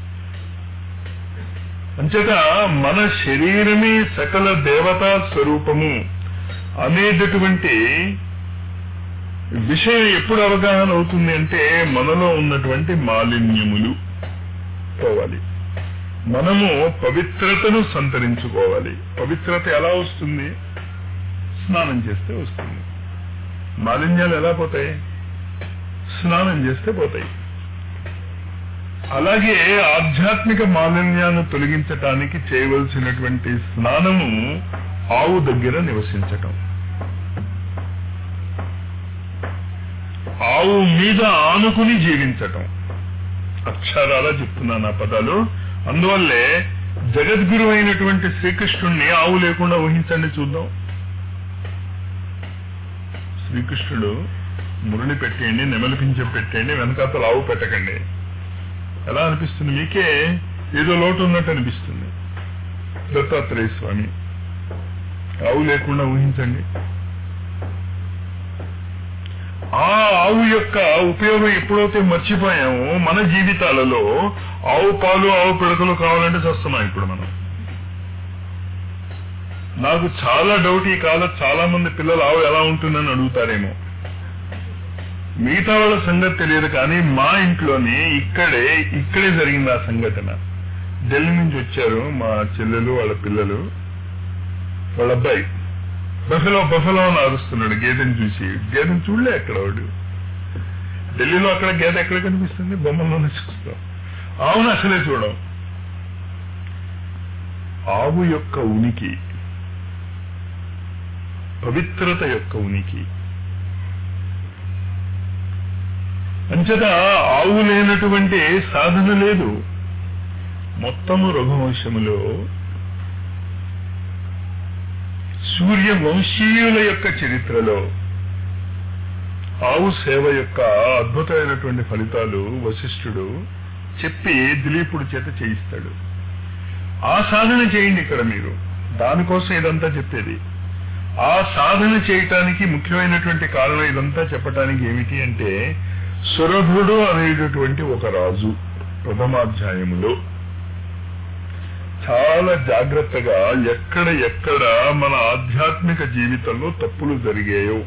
అంచేత మన శరీరమే సకల దేవతా స్వరూపము అనేటటువంటి విషయం ఎప్పుడు అవగాహన అవుతుంది అంటే మనలో ఉన్నటువంటి మాలిన్యములు పోవాలి మనము పవిత్రతను సంతరించుకోవాలి పవిత్రత ఎలా వస్తుంది స్నానం చేస్తే వస్తుంది మాలిన్యాలు ఎలా పోతాయి స్నానం చేస్తే పోతాయి అలాగే ఆధ్యాత్మిక మాలిన్యాన్ని తొలగించటానికి చేయవలసినటువంటి స్నానము ఆవు దగ్గర నివసించటం ఆవు మీద ఆనుకుని జీవించటం అక్షరాలా చెప్తున్నాను ఆ పదాలు అందువల్లే జగద్గురు అయినటువంటి శ్రీకృష్ణుణ్ణి ఆవు లేకుండా ఊహించండి చూద్దాం శ్రీకృష్ణుడు మురళి పెట్టేయండి నెమలిపించ పెట్టేయండి వెనకాతలు ఆవు పెట్టకండి ఎలా అనిపిస్తుంది మీకే ఏదో లోటు ఉన్నట్టు అనిపిస్తుంది దత్తాత్రేయ స్వామి ఆవు లేకుండా ఊహించండి ఆ ఆవు యొక్క ఉపయోగం ఎప్పుడైతే మర్చిపోయామో మన జీవితాలలో ఆవు పాలు ఆవు పిడకలు కావాలంటే చస్తున్నాం ఇప్పుడు మనం నాకు చాలా డౌట్ ఈ కాలం చాలా మంది పిల్లలు ఆవు ఎలా ఉంటుందని అడుగుతారేమో మిగతా వాళ్ళ సంగతి తెలియదు కానీ మా ఇంట్లోనే ఇక్కడే ఇక్కడే జరిగింది ఆ సంఘటన ఢిల్లీ నుంచి వచ్చారు మా చెల్లెలు వాళ్ళ పిల్లలు వాళ్ళ అబ్బాయి బఫెలో బఫెలో అని అరుస్తున్నాడు గేదెని చూసి గేదెని చూడలే ఎక్కడ వాడు ఢిల్లీలో అక్కడ గేదె ఎక్కడ కనిపిస్తుంది బొమ్మల్లోనే చూస్తాం ఆవును అసలే చూడం ఆవు యొక్క ఉనికి పవిత్రత యొక్క ఉనికి అంచేత ఆవు లేనటువంటి సాధన లేదు మొత్తము రఘువంశములో సూర్య వంశీయుల యొక్క చరిత్రలో ఆవు సేవ యొక్క అద్భుతమైనటువంటి ఫలితాలు వశిష్ఠుడు చెప్పి దిలీపుడు చేత చేయిస్తాడు ఆ సాధన చేయండి ఇక్కడ మీరు దానికోసం ఇదంతా చెప్పేది ఆ సాధన చేయటానికి ముఖ్యమైనటువంటి కారణం ఇదంతా చెప్పటానికి ఏమిటి అంటే సురభుడు అనేటటువంటి ఒక రాజు ప్రథమాధ్యాయములో చాలా జాగ్రత్తగా ఎక్కడ ఎక్కడ మన ఆధ్యాత్మిక జీవితంలో తప్పులు జరిగాయో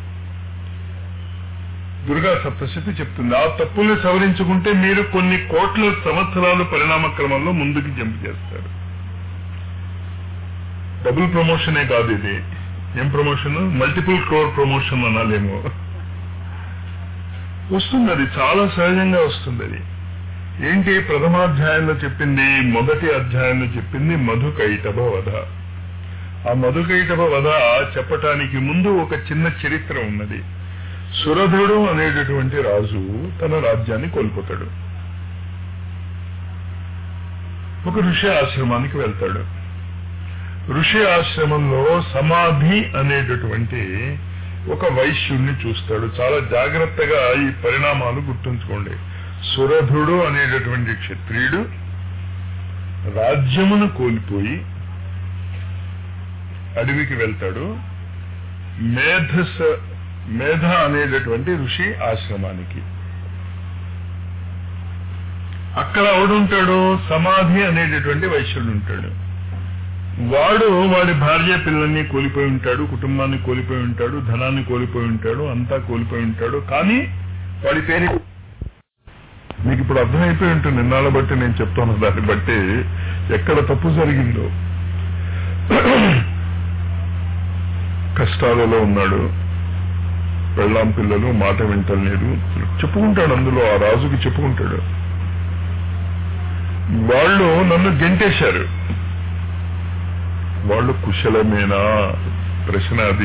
దుర్గా సప్తశతి చెప్తుంది ఆ తప్పుల్ని సవరించుకుంటే మీరు కొన్ని కోట్ల సంవత్సరాలు పరిణామ క్రమంలో ముందుకు జంప్ చేస్తారు డబుల్ ప్రమోషనే కాదు ఇది ఏం ప్రమోషన్ మల్టిపుల్ క్రోర్ ప్రమోషన్ అనాలేమో వస్తుంది అది చాలా సహజంగా వస్తుంది అది ఏంటి ప్రథమాధ్యాయంలో చెప్పింది మొదటి అధ్యాయంలో చెప్పింది మధుకైటభ వధ ఆ మధుకైటభ వధ చెప్పటానికి ముందు ఒక చిన్న చరిత్ర ఉన్నది సురధుడు అనేటటువంటి రాజు తన రాజ్యాన్ని కోల్పోతాడు ఒక ఋషి ఆశ్రమానికి వెళ్తాడు ఋషి ఆశ్రమంలో సమాధి అనేటటువంటి ఒక వైశ్యుణ్ణి చూస్తాడు చాలా జాగ్రత్తగా ఈ పరిణామాలు గుర్తుంచుకోండి సురధుడు అనేటటువంటి క్షత్రియుడు రాజ్యమును కోల్పోయి అడవికి వెళ్తాడు మేధస మేధ అనేటటువంటి ఋషి ఆశ్రమానికి అక్కడ ఎవడుంటాడు సమాధి అనేటటువంటి వైశ్యుడు ఉంటాడు వాడు వాడి భార్య పిల్లల్ని కోల్పోయి ఉంటాడు కుటుంబాన్ని కోల్పోయి ఉంటాడు ధనాన్ని కోల్పోయి ఉంటాడు అంతా కోల్పోయి ఉంటాడు కానీ వాడి పేరు మీకు ఇప్పుడు అర్థమైపోయి ఉంటుంది నిన్నాళ్ళ బట్టి నేను చెప్తాను దాన్ని బట్టి ఎక్కడ తప్పు జరిగిందో కష్టాలలో ఉన్నాడు పెళ్ళాం పిల్లలు మాట వింటలేదు చెప్పుకుంటాడు అందులో ఆ రాజుకి చెప్పుకుంటాడు వాళ్ళు నన్ను గెంటేశారు వాళ్ళు కుశలమేనా ప్రశ్న అది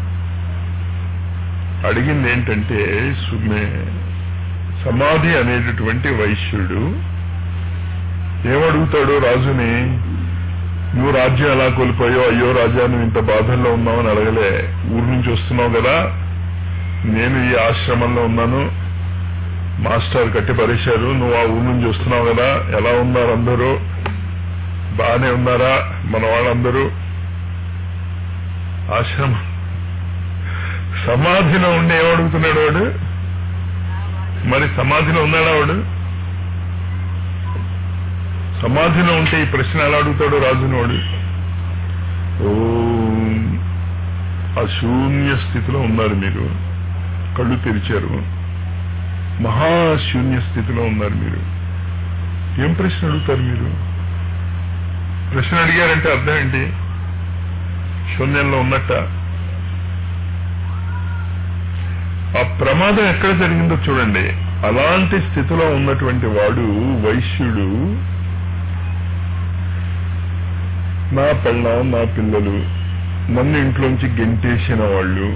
అడిగింది ఏంటంటే సుమే సమాధి అనేటటువంటి వైశ్యుడు ఏమడుగుతాడు రాజుని నువ్వు రాజ్యం ఎలా కోల్పోయో అయ్యో రాజా నువ్వు ఇంత బాధల్లో ఉన్నావని అడగలే ఊరు నుంచి వస్తున్నావు కదా నేను ఈ ఆశ్రమంలో ఉన్నాను మాస్టర్ కట్టి పడేశారు నువ్వు ఆ ఊరు నుంచి వస్తున్నావు కదా ఎలా ఉన్నారు అందరూ బాగానే ఉన్నారా మన వాళ్ళందరూ ఆశ్రమం సమాధిలో ఉండి ఏమడుగుతున్నాడు వాడు మరి సమాధిలో ఉన్నాడా వాడు సమాధిలో ఉంటే ఈ ప్రశ్న ఎలా అడుగుతాడు రాజుని వాడు ఓం ఆ శూన్య స్థితిలో ఉన్నారు మీరు కళ్ళు తెరిచారు మహాశూన్య స్థితిలో ఉన్నారు మీరు ఏం ప్రశ్న అడుగుతారు మీరు ప్రశ్న అడిగారంటే అర్థం ఏంటి శూన్యంలో ఉన్నట్ట ఆ ప్రమాదం ఎక్కడ జరిగిందో చూడండి అలాంటి స్థితిలో ఉన్నటువంటి వాడు వైశ్యుడు నా పెళ్ళ నా పిల్లలు నన్ను ఇంట్లోంచి గెంటేసిన వాళ్ళు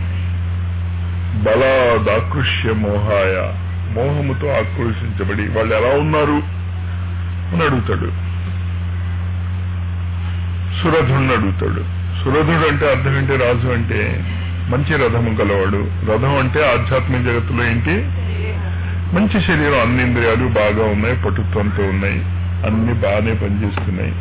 బలాదాకృష్య మోహాయ మోహముతో ఆకర్షించబడి వాళ్ళు ఎలా ఉన్నారు అని అడుగుతాడు సురధుడిని అడుగుతాడు సురధుడు అంటే అర్థం ఏంటి రాజు అంటే మంచి రథము గలవాడు రథం అంటే ఆధ్యాత్మిక జగత్తులో ఏంటి మంచి శరీరం అన్ని ఇంద్రియాలు బాగా ఉన్నాయి పటుత్వంతో ఉన్నాయి అన్ని బాగానే పనిచేస్తున్నాయి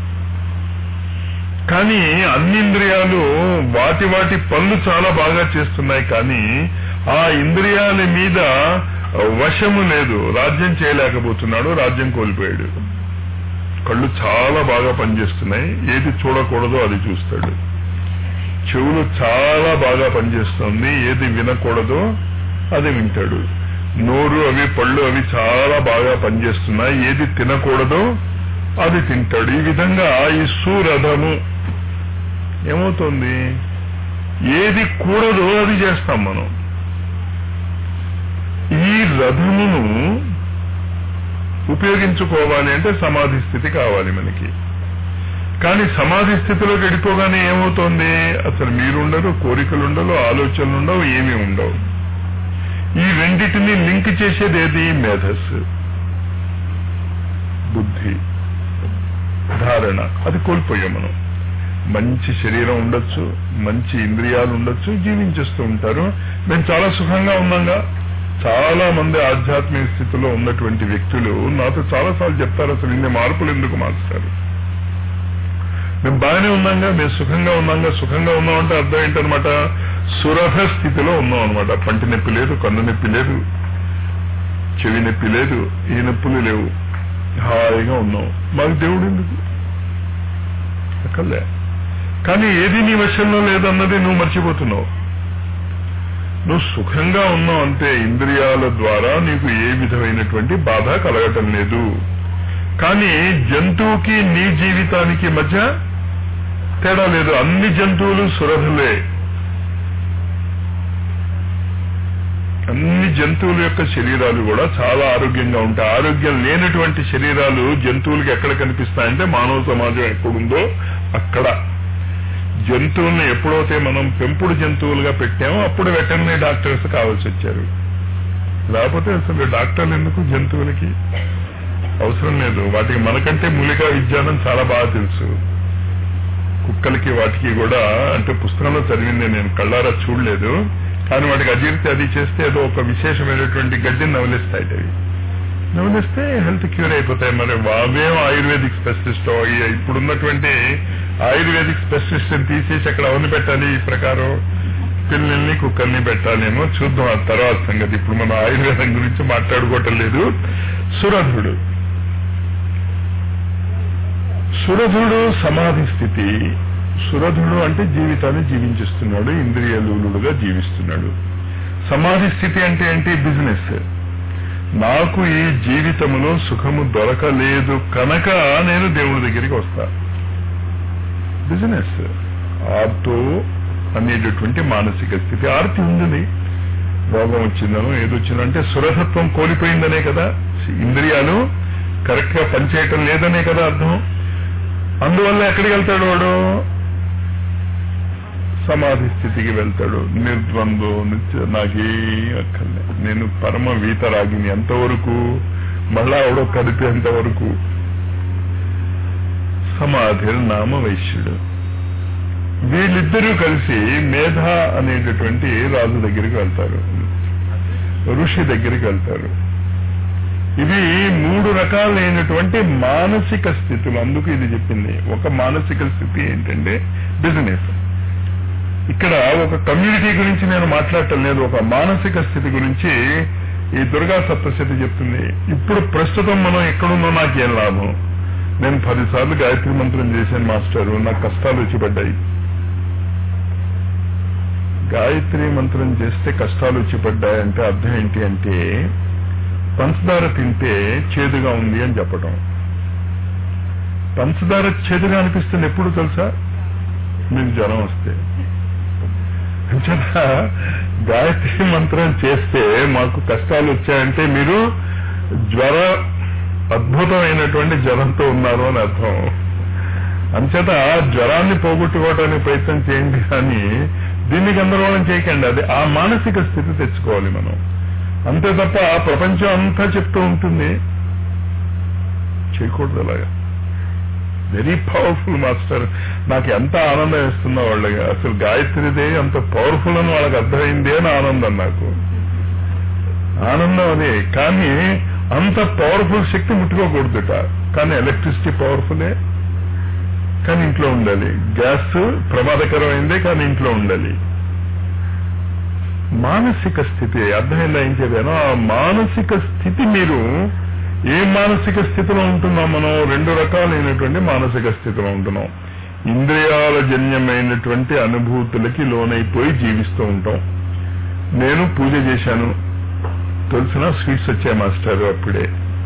కానీ అన్ని ఇంద్రియాలు వాటి వాటి పనులు చాలా బాగా చేస్తున్నాయి కానీ ఆ ఇంద్రియాల మీద వశము లేదు రాజ్యం చేయలేకపోతున్నాడు రాజ్యం కోల్పోయాడు కళ్ళు చాలా బాగా పనిచేస్తున్నాయి ఏది చూడకూడదో అది చూస్తాడు చెవులు చాలా బాగా పనిచేస్తుంది ఏది వినకూడదో అది వింటాడు నోరు అవి పళ్ళు అవి చాలా బాగా పనిచేస్తున్నాయి ఏది తినకూడదో అది తింటాడు ఈ విధంగా ఈ సురథము ఏమవుతుంది ఏది కూడదో అది చేస్తాం మనం ఈ రథమును ఉపయోగించుకోవాలి అంటే సమాధి స్థితి కావాలి మనకి కానీ సమాధి స్థితిలోకి వెళ్ళిపోగానే ఏమవుతోంది అసలు మీరుండరు కోరికలు ఉండవు ఆలోచనలు ఉండవు ఏమీ ఉండవు ఈ రెండిటిని లింక్ చేసేది ఏది మేధస్సు బుద్ధి ధారణ అది కోల్పోయాం మనం మంచి శరీరం ఉండొచ్చు మంచి ఇంద్రియాలు ఉండొచ్చు జీవించేస్తూ ఉంటారు మేము చాలా సుఖంగా ఉన్నాగా చాలా మంది ఆధ్యాత్మిక స్థితిలో ఉన్నటువంటి వ్యక్తులు నాతో చాలా సార్లు చెప్తారు అసలు ఇన్ని మార్పులు ఎందుకు మాస్టారు మేము బాగానే ఉన్నాగా మేము సుఖంగా ఉన్నాగా సుఖంగా ఉన్నాం అంటే అర్థం ఏంటనమాట సురభ స్థితిలో ఉన్నాం అనమాట పంటి నొప్పి లేదు కన్ను నొప్పి లేదు చెవి నొప్పి లేదు ఈ నొప్పులు లేవు హాయిగా ఉన్నాం మాకు దేవుడు ఎందుకు అక్కర్లే కానీ ఏది నీ వశంలో లేదన్నది నువ్వు మర్చిపోతున్నావు నువ్వు సుఖంగా ఉన్నావు అంతే ఇంద్రియాల ద్వారా నీకు ఏ విధమైనటువంటి బాధ కలగటం లేదు కానీ జంతువుకి నీ జీవితానికి మధ్య తేడా లేదు అన్ని జంతువులు సురధులే అన్ని జంతువుల యొక్క శరీరాలు కూడా చాలా ఆరోగ్యంగా ఉంటాయి ఆరోగ్యం లేనటువంటి శరీరాలు జంతువులకి ఎక్కడ కనిపిస్తాయంటే మానవ సమాజం ఎక్కడుందో అక్కడ జంతువుల్ని ఎప్పుడైతే మనం పెంపుడు జంతువులుగా పెట్టామో అప్పుడు వెటర్నరీ డాక్టర్స్ కావాల్సి వచ్చారు లేకపోతే అసలు డాక్టర్లు ఎందుకు జంతువులకి అవసరం లేదు వాటికి మనకంటే మూలికా విజ్ఞానం చాలా బాగా తెలుసు కుక్కలకి వాటికి కూడా అంటే పుస్తకంలో చదివింది నేను కళ్ళారా చూడలేదు కానీ వాటికి అజీర్తి అది చేస్తే ఏదో ఒక విశేషమైనటువంటి గడ్డిని నవలిస్తాయి అవి నవలిస్తే హెల్త్ క్యూర్ అయిపోతాయి మరి వావేం ఆయుర్వేదిక్ స్పెషలిస్ట్ ఇప్పుడున్నటువంటి ఆయుర్వేదిక్ స్పెషలిస్ట్ తీసేసి అక్కడ అవన్నీ పెట్టాలి ఈ ప్రకారం పిల్లల్ని కుక్కల్ని పెట్టాలేమో చూద్దాం ఆ తర్వాత సంగతి ఇప్పుడు మనం ఆయుర్వేదం గురించి మాట్లాడుకోవటం లేదు సురధుడు సురధుడు సమాధి స్థితి సురధుడు అంటే జీవితాన్ని జీవించిస్తున్నాడు ఇంద్రియలులుగా జీవిస్తున్నాడు సమాధి స్థితి అంటే ఏంటి బిజినెస్ నాకు ఈ జీవితంలో సుఖము దొరకలేదు కనుక నేను దేవుడి దగ్గరికి వస్తా బిజినెస్ ఆర్తో అనేటటువంటి మానసిక స్థితి ఆర్తి ఉంది రోగం వచ్చిందనో ఏదొచ్చిందంటే సురసత్వం కోల్పోయిందనే కదా ఇంద్రియాలు కరెక్ట్ గా పనిచేయటం లేదనే కదా అర్థం అందువల్ల ఎక్కడికి వెళ్తాడు వాడు సమాధి స్థితికి వెళ్తాడు నిర్ద్వంద్వ నిత్య నాకే అక్కర్లే నేను పరమ వీతరాగిని ఎంతవరకు మళ్ళా ఎవడో కదిపేంత వరకు సమాధి నామ వైశ్యుడు వీళ్ళిద్దరూ కలిసి మేధ అనేటటువంటి రాజు దగ్గరికి వెళ్తారు ఋషి దగ్గరికి వెళ్తారు ఇవి మూడు రకాలైనటువంటి మానసిక స్థితులు అందుకు ఇది చెప్పింది ఒక మానసిక స్థితి ఏంటంటే బిజినెస్ ఇక్కడ ఒక కమ్యూనిటీ గురించి నేను మాట్లాడటం లేదు ఒక మానసిక స్థితి గురించి ఈ దుర్గా సప్తశతి చెప్తుంది ఇప్పుడు ప్రస్తుతం మనం ఎక్కడున్నా నాకేం లాభం నేను పదిసార్లు గాయత్రి మంత్రం చేశాను మాస్టర్ నాకు కష్టాలు వచ్చి పడ్డాయి గాయత్రి మంత్రం చేస్తే కష్టాలు వచ్చి పడ్డాయంటే అర్థం ఏంటి అంటే పంచదార తింటే చేదుగా ఉంది అని చెప్పటం పంచదార చేదుగా అనిపిస్తుంది ఎప్పుడు తెలుసా మీకు జ్వరం వస్తే అంచేత గాయత్రి మంత్రం చేస్తే మాకు కష్టాలు వచ్చాయంటే మీరు జ్వర అద్భుతమైనటువంటి జ్వరంతో ఉన్నారు అని అర్థం అంచేత జ్వరాన్ని పోగొట్టుకోవడానికి ప్రయత్నం చేయండి కానీ దీన్ని గందరగోళం చేయకండి అది ఆ మానసిక స్థితి తెచ్చుకోవాలి మనం అంతే తప్ప ప్రపంచం అంతా చెప్తూ ఉంటుంది చేయకూడదు అలాగా వెరీ పవర్ఫుల్ మాస్టర్ నాకు ఎంత ఆనందం ఇస్తున్నా వాళ్ళకి అసలు గాయత్రిదే అంత పవర్ఫుల్ అని వాళ్ళకి అర్థమైంది అని ఆనందం నాకు ఆనందం అదే కానీ అంత పవర్ఫుల్ శక్తి ముట్టుకోకూడదుట కానీ ఎలక్ట్రిసిటీ పవర్ఫులే కానీ ఇంట్లో ఉండాలి గ్యాస్ ప్రమాదకరమైందే కానీ ఇంట్లో ఉండాలి మానసిక స్థితి అర్థమైందా ఏం చెప్పాను ఆ మానసిక స్థితి మీరు ఏ మానసిక స్థితిలో ఉంటున్నాం మనం రెండు రకాలైనటువంటి మానసిక స్థితిలో ఉంటున్నాం ఇంద్రియాల జన్యమైనటువంటి అనుభూతులకి లోనైపోయి జీవిస్తూ ఉంటాం నేను పూజ చేశాను తెలిసిన స్వీట్స్ వచ్చాయి మాస్టర్ అప్పుడే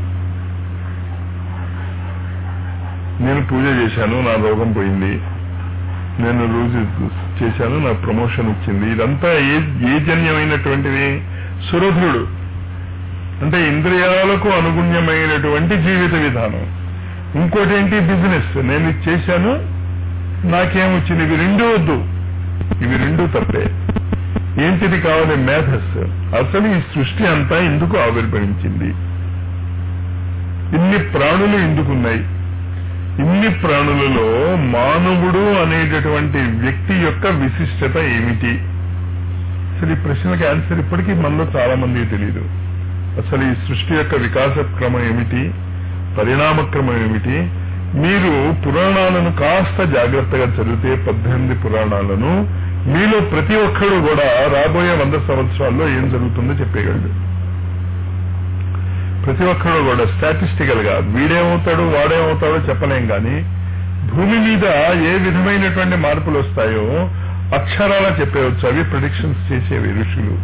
నేను పూజ చేశాను నా రోగం పోయింది నేను రోజు చేశాను నా ప్రమోషన్ వచ్చింది ఇదంతా ఏ ఏ జన్యమైనటువంటిది సురధుడు అంటే ఇంద్రియాలకు అనుగుణ్యమైనటువంటి జీవిత విధానం ఇంకోటి ఏంటి బిజినెస్ నేను ఇది చేశాను నాకేమొచ్చింది ఇవి రెండు వద్దు ఇవి రెండు తప్పే ఏంటిది కావాలి మేధస్ అసలు ఈ సృష్టి అంతా ఎందుకు ఆవిర్భవించింది ఇన్ని ప్రాణులు ఎందుకున్నాయి ఇన్ని ప్రాణులలో మానవుడు అనేటటువంటి వ్యక్తి యొక్క విశిష్టత ఏమిటి అసలు ఈ ప్రశ్నకి ఆన్సర్ ఇప్పటికీ మనలో చాలా మందికి తెలియదు అసలు ఈ సృష్టి యొక్క వికాస క్రమం ఏమిటి పరిణామ క్రమం ఏమిటి మీరు పురాణాలను కాస్త జాగ్రత్తగా చదివితే పద్దెనిమిది పురాణాలను మీలో ప్రతి ఒక్కడు కూడా రాబోయే వంద సంవత్సరాల్లో ఏం జరుగుతుందో చెప్పేయగలడు ప్రతి ఒక్కరు కూడా స్టాటిస్టికల్ గా వీడేమవుతాడు వాడేమవుతాడో చెప్పలేం కానీ భూమి మీద ఏ విధమైనటువంటి మార్పులు వస్తాయో అక్షరాలా చెప్పేవచ్చు అవి ప్రొడిక్షన్స్ చేసేవి ఋషులు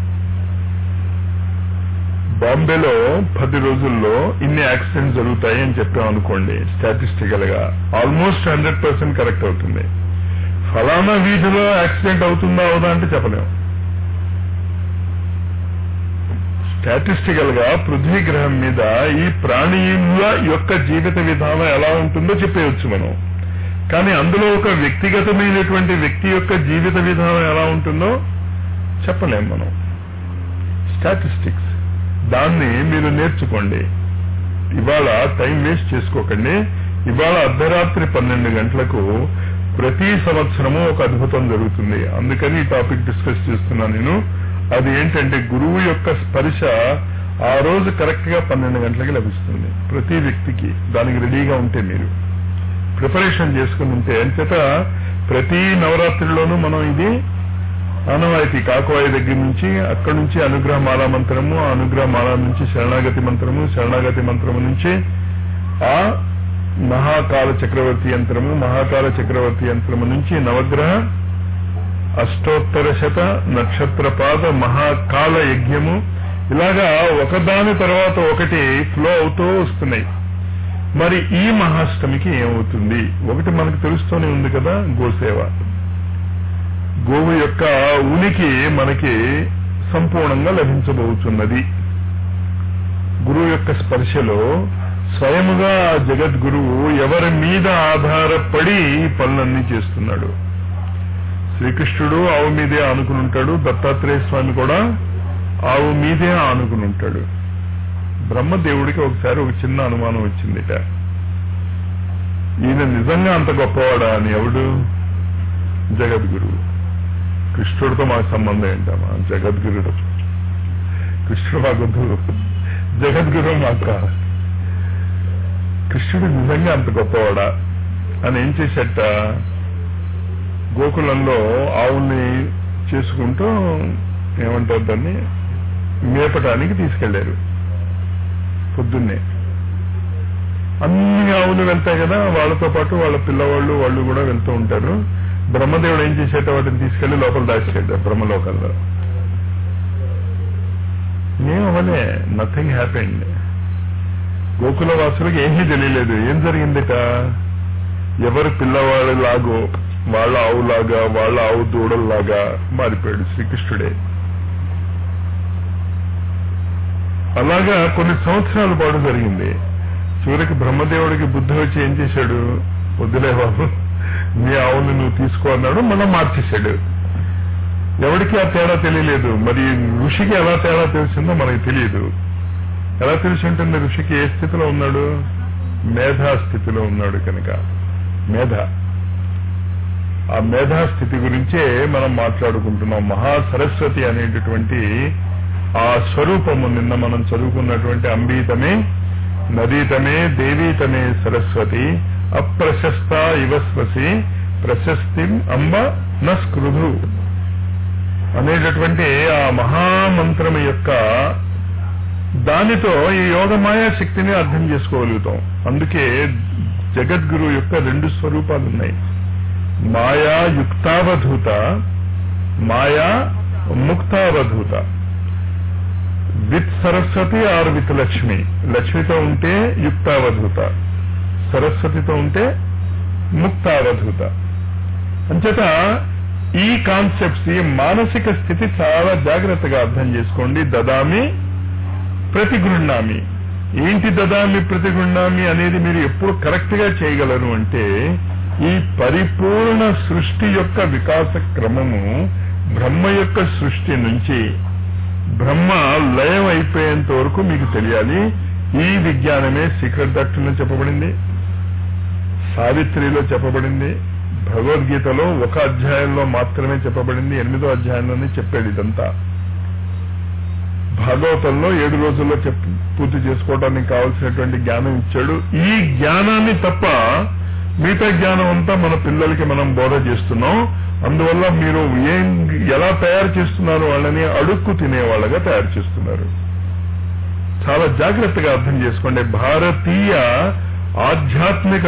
బాంబేలో పది రోజుల్లో ఇన్ని యాక్సిడెంట్స్ జరుగుతాయి అని చెప్పాం అనుకోండి స్టాటిస్టికల్ గా ఆల్మోస్ట్ హండ్రెడ్ పర్సెంట్ కరెక్ట్ అవుతుంది ఫలానా వీధిలో యాక్సిడెంట్ అవుతుందా అవుదా అంటే చెప్పలేం స్టాటిస్టికల్ గా పృథ్వీ గ్రహం మీద ఈ ప్రాణీయుల యొక్క జీవిత విధానం ఎలా ఉంటుందో చెప్పేయచ్చు మనం కానీ అందులో ఒక వ్యక్తిగతమైనటువంటి వ్యక్తి యొక్క జీవిత విధానం ఎలా ఉంటుందో చెప్పలేం మనం స్టాటిస్టిక్స్ దాన్ని మీరు నేర్చుకోండి ఇవాళ టైం వేస్ట్ చేసుకోకండి ఇవాళ అర్ధరాత్రి పన్నెండు గంటలకు ప్రతి సంవత్సరము ఒక అద్భుతం జరుగుతుంది అందుకని ఈ టాపిక్ డిస్కస్ చేస్తున్నాను నేను అది ఏంటంటే గురువు యొక్క స్పర్శ ఆ రోజు కరెక్ట్ గా పన్నెండు గంటలకి లభిస్తుంది ప్రతి వ్యక్తికి దానికి రెడీగా ఉంటే మీరు ప్రిపరేషన్ చేసుకుని ఉంటే అంచేత ప్రతి నవరాత్రిలోనూ మనం ఇది ఆనవాయితీ కాకువాయి దగ్గర నుంచి అక్కడి నుంచి అనుగ్రహ మాలా మంత్రము ఆ అనుగ్రహ మాల నుంచి శరణాగతి మంత్రము శరణాగతి మంత్రము నుంచి ఆ మహాకాల చక్రవర్తి యంత్రము మహాకాల చక్రవర్తి యంత్రము నుంచి నవగ్రహ అష్టోత్తర శత నక్షత్రపాద మహాకాల యజ్ఞము ఇలాగా ఒకదాని తర్వాత ఒకటి ఫ్లో అవుతూ వస్తున్నాయి మరి ఈ మహాష్టమికి ఏమవుతుంది ఒకటి మనకు తెలుస్తూనే ఉంది కదా గోసేవ గోవు యొక్క ఉనికి మనకి సంపూర్ణంగా లభించబోతున్నది గురువు యొక్క స్పర్శలో స్వయముగా జగద్గురువు ఎవరి మీద ఆధారపడి ఈ పనులన్నీ చేస్తున్నాడు శ్రీకృష్ణుడు ఆవు మీదే ఆనుకుని ఉంటాడు దత్తాత్రేయ స్వామి కూడా ఆవు మీదే ఆనుకుని ఉంటాడు బ్రహ్మదేవుడికి ఒకసారి ఒక చిన్న అనుమానం వచ్చిందిట ఈయన నిజంగా అంత గొప్పవాడా అని ఎవడు జగద్గురువు కృష్ణుడితో మాకు సంబంధం ఏంటమ్మా జగద్గురుడు కృష్ణుడు మాకొద్దు జగద్గురు మాకు కావాలి కృష్ణుడు నిజంగా అంత గొప్పవాడా అని ఏం చేసేట గోకులంలో ఆవుల్ని చేసుకుంటూ ఏమంటారు దాన్ని మేపటానికి తీసుకెళ్లారు పొద్దున్నే అన్ని ఆవులు వెళ్తాయి కదా వాళ్ళతో పాటు వాళ్ళ పిల్లవాళ్ళు వాళ్ళు కూడా వెళ్తూ ఉంటారు బ్రహ్మదేవుడు ఏం చేసేట వాటిని తీసుకెళ్లి లోపల దాచేట బ్రహ్మలోకంలో ఏమవలే నథింగ్ హ్యాపెండ్ గోకుల వాసులకు ఏమీ తెలియలేదు ఏం జరిగిందిట ఎవరు పిల్లవాళ్ళ లాగో వాళ్ళ ఆవులాగా వాళ్ళ ఆవు దూడల్లాగా మారిపోయాడు శ్రీకృష్ణుడే అలాగా కొన్ని సంవత్సరాల పాటు జరిగింది చివరికి బ్రహ్మదేవుడికి బుద్ధి వచ్చి ఏం చేశాడు వద్దులే బాబు నీ ఆవుని నువ్వు తీసుకో అన్నాడు మనం మార్చేశాడు ఎవరికి ఆ తేడా తెలియలేదు మరి ఋషికి ఎలా తేడా తెలిసిందో మనకి తెలియదు ఎలా తెలిసి ఉంటుంది ఋషికి ఏ స్థితిలో ఉన్నాడు మేధా స్థితిలో ఉన్నాడు కనుక మేధ ఆ మేధా స్థితి గురించే మనం మాట్లాడుకుంటున్నాం మహా సరస్వతి అనేటటువంటి ఆ స్వరూపము నిన్న మనం చదువుకున్నటువంటి అంబీతమే నదీతమే దేవీతమే సరస్వతి అప్రశస్త ఇవస్వసి ప్రశస్తి అంబ నస్కృధు అనేటటువంటి ఆ మహామంత్రం యొక్క దానితో ఈ యోగమాయా శక్తిని అర్థం చేసుకోగలుగుతాం అందుకే జగద్గురు యొక్క రెండు స్వరూపాలు ఉన్నాయి మాయా యుక్తావధూత మాయా ముక్తావధూత with Saraswati or with Lakshmi లక్ష్మితో ఉంటే యుక్తావధూత సరస్వతితో ఉంటే ముక్తావధూత అంచేత ఈ కాన్సెప్ట్స్ ఈ మానసిక స్థితి చాలా జాగ్రత్తగా అర్థం చేసుకోండి దదామి ప్రతిగృహ్ణామి ఏంటి దదామి ప్రతిగృహ్ణామి అనేది మీరు ఎప్పుడు కరెక్ట్ గా చేయగలరు అంటే ఈ పరిపూర్ణ సృష్టి యొక్క వికాస క్రమము బ్రహ్మ యొక్క సృష్టి నుంచి బ్రహ్మ లయం అయిపోయేంత వరకు మీకు తెలియాలి ఈ విజ్ఞానమే సీక్రెట్ డాక్టర్లో చెప్పబడింది సావిత్రిలో చెప్పబడింది భగవద్గీతలో ఒక అధ్యాయంలో మాత్రమే చెప్పబడింది ఎనిమిదో అధ్యాయంలోనే చెప్పాడు ఇదంతా భాగవతంలో ఏడు రోజుల్లో చెప్ పూర్తి చేసుకోవడానికి కావలసినటువంటి జ్ఞానం ఇచ్చాడు ఈ జ్ఞానాన్ని తప్ప మిగతా జ్ఞానం అంతా మన పిల్లలకి మనం బోధ చేస్తున్నాం అందువల్ల మీరు ఏం ఎలా తయారు చేస్తున్నారు వాళ్ళని అడుక్కు తినేవాళ్ళగా తయారు చేస్తున్నారు చాలా జాగ్రత్తగా అర్థం చేసుకోండి భారతీయ ఆధ్యాత్మిక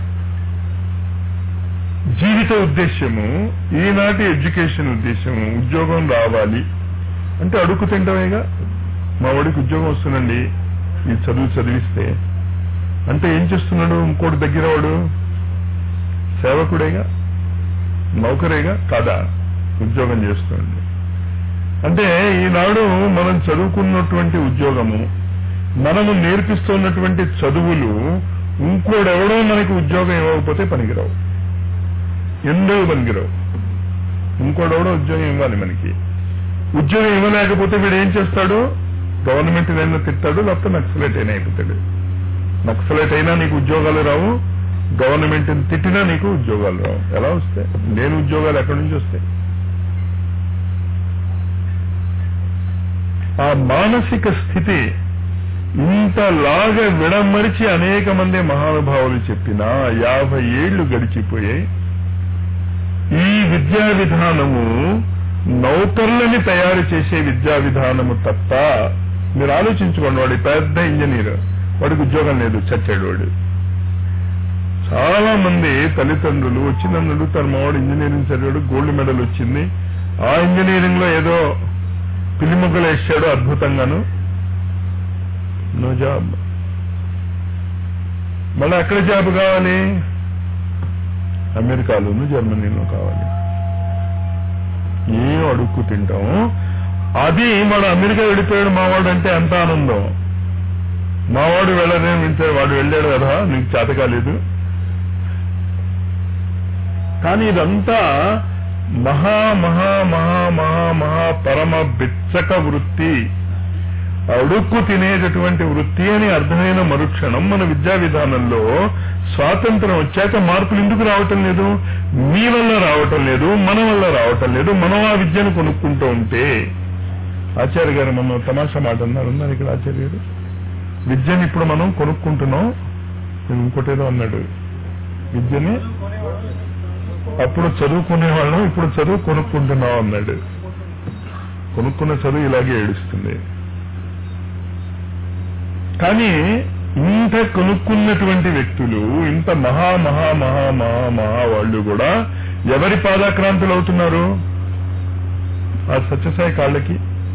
జీవిత ఉద్దేశ్యము ఈనాటి ఎడ్యుకేషన్ ఉద్దేశము ఉద్యోగం రావాలి అంటే అడుక్కు తింటామేగా మా వాడికి ఉద్యోగం వస్తుందండి ఈ చదువు చదివిస్తే అంటే ఏం చేస్తున్నాడు ఇంకోటి దగ్గర వాడు సేవకుడేగా నౌకరేగా కాదా ఉద్యోగం చేస్తుంది అంటే ఈనాడు మనం చదువుకున్నటువంటి ఉద్యోగము మనము నేర్పిస్తున్నటువంటి చదువులు ఇంకోడెవడో మనకి ఉద్యోగం ఇవ్వకపోతే పనికిరావు ఎందుకు పనికిరావు ఇంకోడెవడో ఉద్యోగం ఇవ్వాలి మనకి ఉద్యోగం ఇవ్వలేకపోతే వీడు ఏం చేస్తాడు గవర్నమెంట్ అయినా తిట్టాడు లేకపోతే నక్సలైట్ అయినా అయిపోతాడు నక్సలైట్ అయినా నీకు ఉద్యోగాలు రావు గవర్నమెంట్ తిట్టినా నీకు ఉద్యోగాలు రావు ఎలా వస్తాయి నేను ఉద్యోగాలు ఎక్కడి నుంచి వస్తాయి ఆ మానసిక స్థితి ఇంతలాగా విడమరిచి అనేక మంది మహానుభావులు చెప్పినా యాభై ఏళ్లు గడిచిపోయాయి ఈ విద్యా విధానము నౌకర్లని తయారు చేసే విద్యా విధానము తప్ప మీరు ఆలోచించుకోండి వాడి పెద్ద ఇంజనీర్ వాడికి ఉద్యోగం లేదు చచ్చాడు వాడు చాలా మంది తల్లిదండ్రులు వచ్చి నన్ను అడుగుతారు మా వాడు ఇంజనీరింగ్ చదివాడు గోల్డ్ మెడల్ వచ్చింది ఆ ఇంజనీరింగ్ లో ఏదో పిల్లిముగ్గలు వేసాడు అద్భుతంగాను నో జాబ్ మళ్ళీ ఎక్కడ జాబ్ కావాలి అమెరికాలోను జర్మనీలో కావాలి ఏం అడుక్కు తింటాం అది వాడు అమెరికా వెళ్ళిపోయాడు మావాడు అంటే ఎంత ఆనందం మావాడు వెళ్ళనే వింటే వాడు వెళ్ళాడు కదా నీకు చేత కాలేదు కానీ ఇదంతా మహా మహా మహా మహా మహా పరమ బిచ్చక వృత్తి అడుక్కు తినేటటువంటి వృత్తి అని అర్థమైన మరుక్షణం మన విద్యా విధానంలో స్వాతంత్రం వచ్చాక మార్పులు ఎందుకు రావటం లేదు మీ వల్ల రావటం లేదు మన వల్ల రావటం లేదు మనం ఆ విద్యను కొనుక్కుంటూ ఉంటే ఆచార్య గారు మనం తమాషా మాట అన్నారు ఉన్నారు ఇక్కడ ఆచార్య గారు విద్యని ఇప్పుడు మనం కొనుక్కుంటున్నాం నేను ఇంకోటేదో అన్నాడు విద్యని అప్పుడు చదువుకునే వాళ్ళం ఇప్పుడు చదువు కొనుక్కుంటున్నాం అన్నాడు కొనుక్కున్న చదువు ఇలాగే ఏడుస్తుంది కానీ ఇంత కొనుక్కున్నటువంటి వ్యక్తులు ఇంత మహా మహా మహా మహా మహా వాళ్ళు కూడా ఎవరి పాదాక్రాంతులు అవుతున్నారు ఆ సత్యసాయి కాళ్ళకి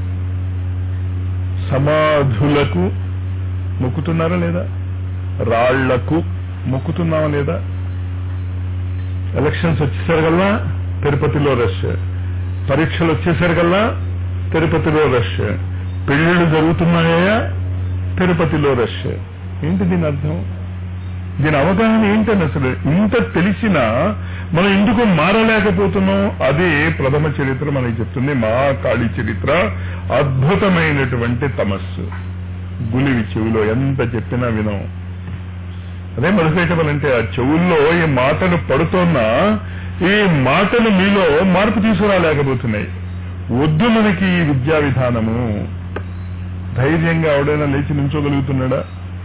సమాధులకు మొక్కుతున్నారా లేదా రాళ్లకు మొక్కుతున్నావా లేదా ఎలక్షన్స్ వచ్చేసరికల్లా తిరుపతిలో రష్ పరీక్షలు వచ్చేసరికల్లా తిరుపతిలో రష్ పెళ్లిళ్ళు జరుగుతున్నాయా తిరుపతిలో రష్ ఏంటి దీని అర్థం దీని అవగాహన ఏంటని అసలు ఇంత తెలిసినా మనం ఎందుకు మారలేకపోతున్నాం అదే ప్రథమ చరిత్ర మనకి చెప్తుంది మా కాళీ చరిత్ర అద్భుతమైనటువంటి తమస్సు గులివి చెవిలో ఎంత చెప్పినా వినం అదే మధుకైటవలంటే ఆ చెవుల్లో ఈ మాటలు పడుతున్నా ఈ మాటలు మీలో మార్పు తీసుకురాలేకపోతున్నాయి వద్దు మనకి ఈ విద్యా విధానము ధైర్యంగా ఎవడైనా లేచి నించోగలుగుతున్నాడా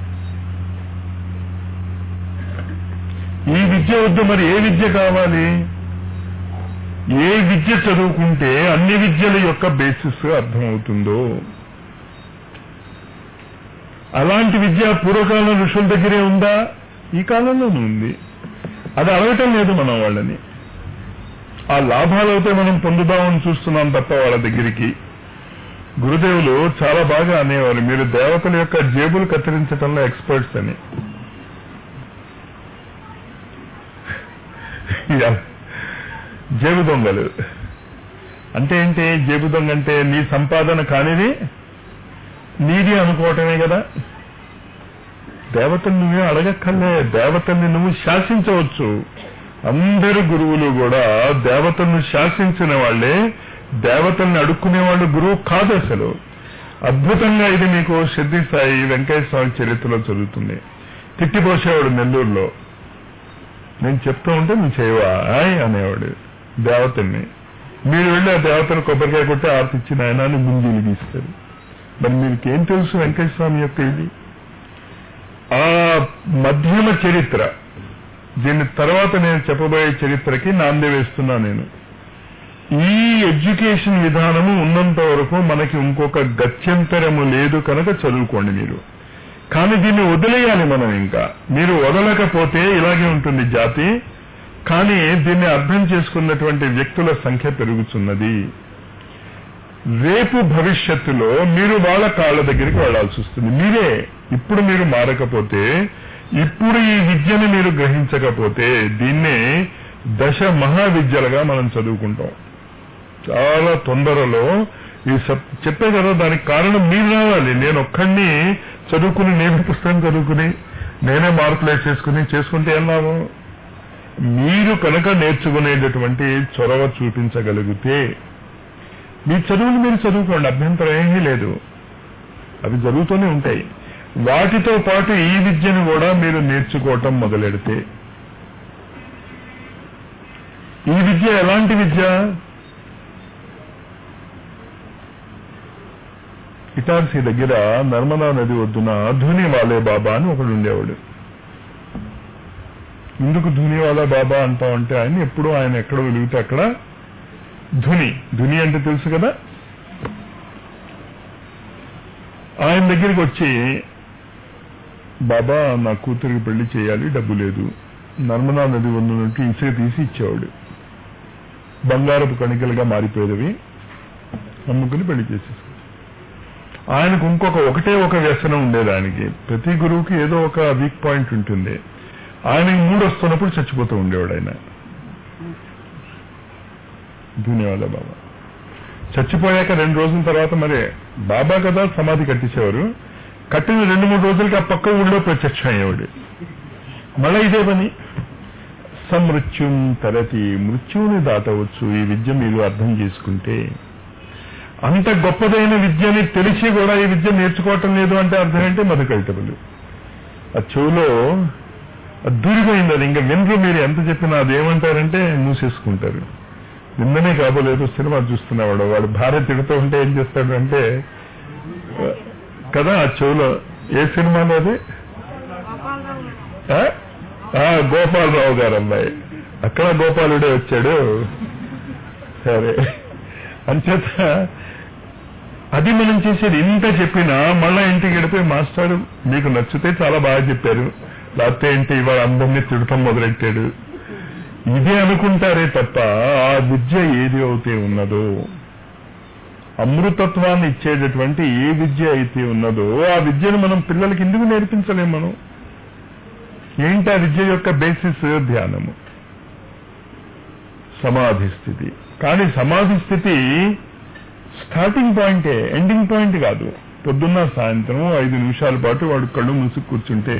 ఈ విద్య వద్దు మరి ఏ విద్య కావాలి ఏ విద్య చదువుకుంటే అన్ని విద్యల యొక్క బేసిస్ అర్థమవుతుందో అలాంటి విద్య పూర్వకాలం ఋషుల దగ్గరే ఉందా ఈ కాలంలోనూ ఉంది అది అడగటం లేదు మనం వాళ్ళని ఆ లాభాలు అయితే మనం పొందుదామని చూస్తున్నాం తప్ప వాళ్ళ దగ్గరికి గురుదేవులు చాలా బాగా అనేవారు మీరు దేవతల యొక్క జేబులు కత్తిరించడంలో ఎక్స్పర్ట్స్ అని యా. జేబు దొంగలు అంటే ఏంటి జేబు దొంగ అంటే నీ సంపాదన కానిది నీది అనుకోవటమే కదా దేవతను నువ్వే అడగక్కర్లే దేవతల్ని నువ్వు శాసించవచ్చు అందరు గురువులు కూడా దేవతలను శాసించిన వాళ్ళే దేవతల్ని అడుక్కునే వాళ్ళు గురువు కాదు అసలు అద్భుతంగా ఇది మీకు సిద్ధి సాయి వెంకయ్య స్వామి చరిత్రలో చదువుతుంది తిట్టిపోసేవాడు నెల్లూరులో నేను చెప్తూ ఉంటే నువ్వు చేయవా ఆయ్ అనేవాడు దేవతల్ని మీరు వెళ్ళి ఆ దేవతను కొబ్బరికాయ కొట్టి ఆర్తిచ్చిన ఆయన అని ముంజీలు గీస్తారు మరి మీకేం తెలుసు వెంకయ్య స్వామి యొక్క ఇది ఆ మధ్యమ చరిత్ర దీని తర్వాత నేను చెప్పబోయే చరిత్రకి నాంది వేస్తున్నా నేను ఈ ఎడ్యుకేషన్ విధానము ఉన్నంత వరకు మనకి ఇంకొక గత్యంతరము లేదు కనుక చదువుకోండి మీరు కానీ దీన్ని వదిలేయాలి మనం ఇంకా మీరు వదలకపోతే ఇలాగే ఉంటుంది జాతి కానీ దీన్ని అర్థం చేసుకున్నటువంటి వ్యక్తుల సంఖ్య పెరుగుతున్నది రేపు భవిష్యత్తులో మీరు వాళ్ళ కాళ్ళ దగ్గరికి వెళ్లాల్సి వస్తుంది మీరే ఇప్పుడు మీరు మారకపోతే ఇప్పుడు ఈ విద్యను మీరు గ్రహించకపోతే దీన్నే దశ మహావిద్యలుగా మనం చదువుకుంటాం చాలా తొందరలో ఈ సబ్- చెప్పే కదా దానికి కారణం మీరు రావాలి నేను ఒక్కడిని చదువుకుని నేను పుస్తకం చదువుకుని నేనే మార్కులు వేసేసుకుని చేసుకుంటే ఏం లాభం మీరు కనుక నేర్చుకునేటటువంటి చొరవ చూపించగలిగితే మీ చదువులు మీరు చదువుకోండి అభ్యంతరం ఏమీ లేదు అవి జరుగుతూనే ఉంటాయి వాటితో పాటు ఈ విద్యను కూడా మీరు నేర్చుకోవటం మొదలెడితే ఈ విద్య ఎలాంటి విద్య ఇటార్సీ దగ్గర నర్మదా నది ఒడ్డున ధూని వాలే బాబా అని ఒకడు ఉండేవాడు ఎందుకు ధూని వాలే బాబా అంటామంటే ఆయన ఎప్పుడూ ఆయన ఎక్కడ వెలిగితే అక్కడ ధుని ధుని అంటే తెలుసు కదా ఆయన దగ్గరికి వచ్చి బాబా నా కూతురికి పెళ్లి చేయాలి డబ్బు లేదు నర్మదా నది ఉన్నట్టు ఇసుక తీసి ఇచ్చేవాడు బంగారపు కణికలుగా మారిపోయేవి అమ్ముకుని పెళ్లి చేసేసి ఆయనకు ఇంకొక ఒకటే ఒక వ్యసనం ఉండేది ఆయనకి ప్రతి గురువుకి ఏదో ఒక వీక్ పాయింట్ ఉంటుంది ఆయనకి మూడు వస్తున్నప్పుడు చచ్చిపోతూ ఉండేవాడు ఆయన ధన్యవాద బాబా చచ్చిపోయాక రెండు రోజుల తర్వాత మరి బాబా కదా సమాధి కట్టించేవారు కట్టిన రెండు మూడు రోజులకి ఆ పక్క ఊళ్ళో ప్రత్యక్షం అయ్యేవాడు మళ్ళీ ఇదే పని సమృత్యుం తరతి మృత్యువుని దాటవచ్చు ఈ విద్య మీరు అర్థం చేసుకుంటే అంత గొప్పదైన విద్యని తెలిసి కూడా ఈ విద్య నేర్చుకోవటం లేదు అంటే అర్థం ఏంటి మధుకల్టబులు ఆ చెవులో అది దూరిపోయింది అది ఇంకా వినరు మీరు ఎంత చెప్పినా అదేమంటారంటే మూసేసుకుంటారు నిన్ననే కాబోలేదు సినిమా చూస్తున్నవాడు వాడు భార్య తిడుతూ ఉంటే ఏం చేస్తాడు అంటే కదా ఆ చెవులో ఏ సినిమాలో అది ఆ? ఆ, గోపాలరావు గారు అమ్మాయి అక్కడ గోపాలుడే వచ్చాడు సరే అంచేత అది మనం చేసేది ఇంత చెప్పినా మళ్ళా ఇంటికి వెళ్ళిపోయి మాస్టర్ మీకు నచ్చితే చాలా బాగా చెప్పారు లేకపోతే ఏంటి ఇవాళ అందరినీ తిడటం మొదలెట్టాడు ఇదే అనుకుంటారే తప్ప ఆ విద్య ఏది అయితే ఉన్నదో అమృతత్వాన్ని ఇచ్చేటటువంటి ఏ విద్య అయితే ఉన్నదో ఆ విద్యను మనం పిల్లలకి ఎందుకు నేర్పించలేం మనం ఏంటి ఆ విద్య యొక్క బేసిస్ ధ్యానము సమాధి స్థితి కానీ సమాధి స్థితి స్టార్టింగ్ పాయింటే ఎండింగ్ పాయింట్ కాదు పొద్దున్న సాయంత్రం ఐదు నిమిషాల పాటు వాడు కళ్ళు మూసి కూర్చుంటే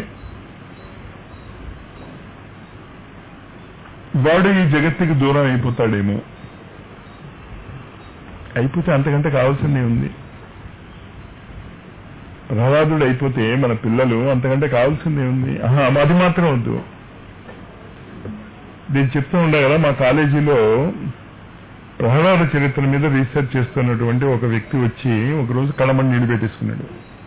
వాడు ఈ జగత్తుకి దూరం అయిపోతాడేమో అయిపోతే అంతకంటే కావాల్సిందే ఉంది ప్రహ్లాదుడు అయిపోతే మన పిల్లలు అంతకంటే కావాల్సిందే ఉంది ఆహా అది మాత్రం వద్దు నేను చెప్తూ ఉండే కదా మా కాలేజీలో ప్రహ్లాద చరిత్ర మీద రీసెర్చ్ చేస్తున్నటువంటి ఒక వ్యక్తి వచ్చి ఒకరోజు కళమని నీళ్లు పెట్టేసుకున్నాడు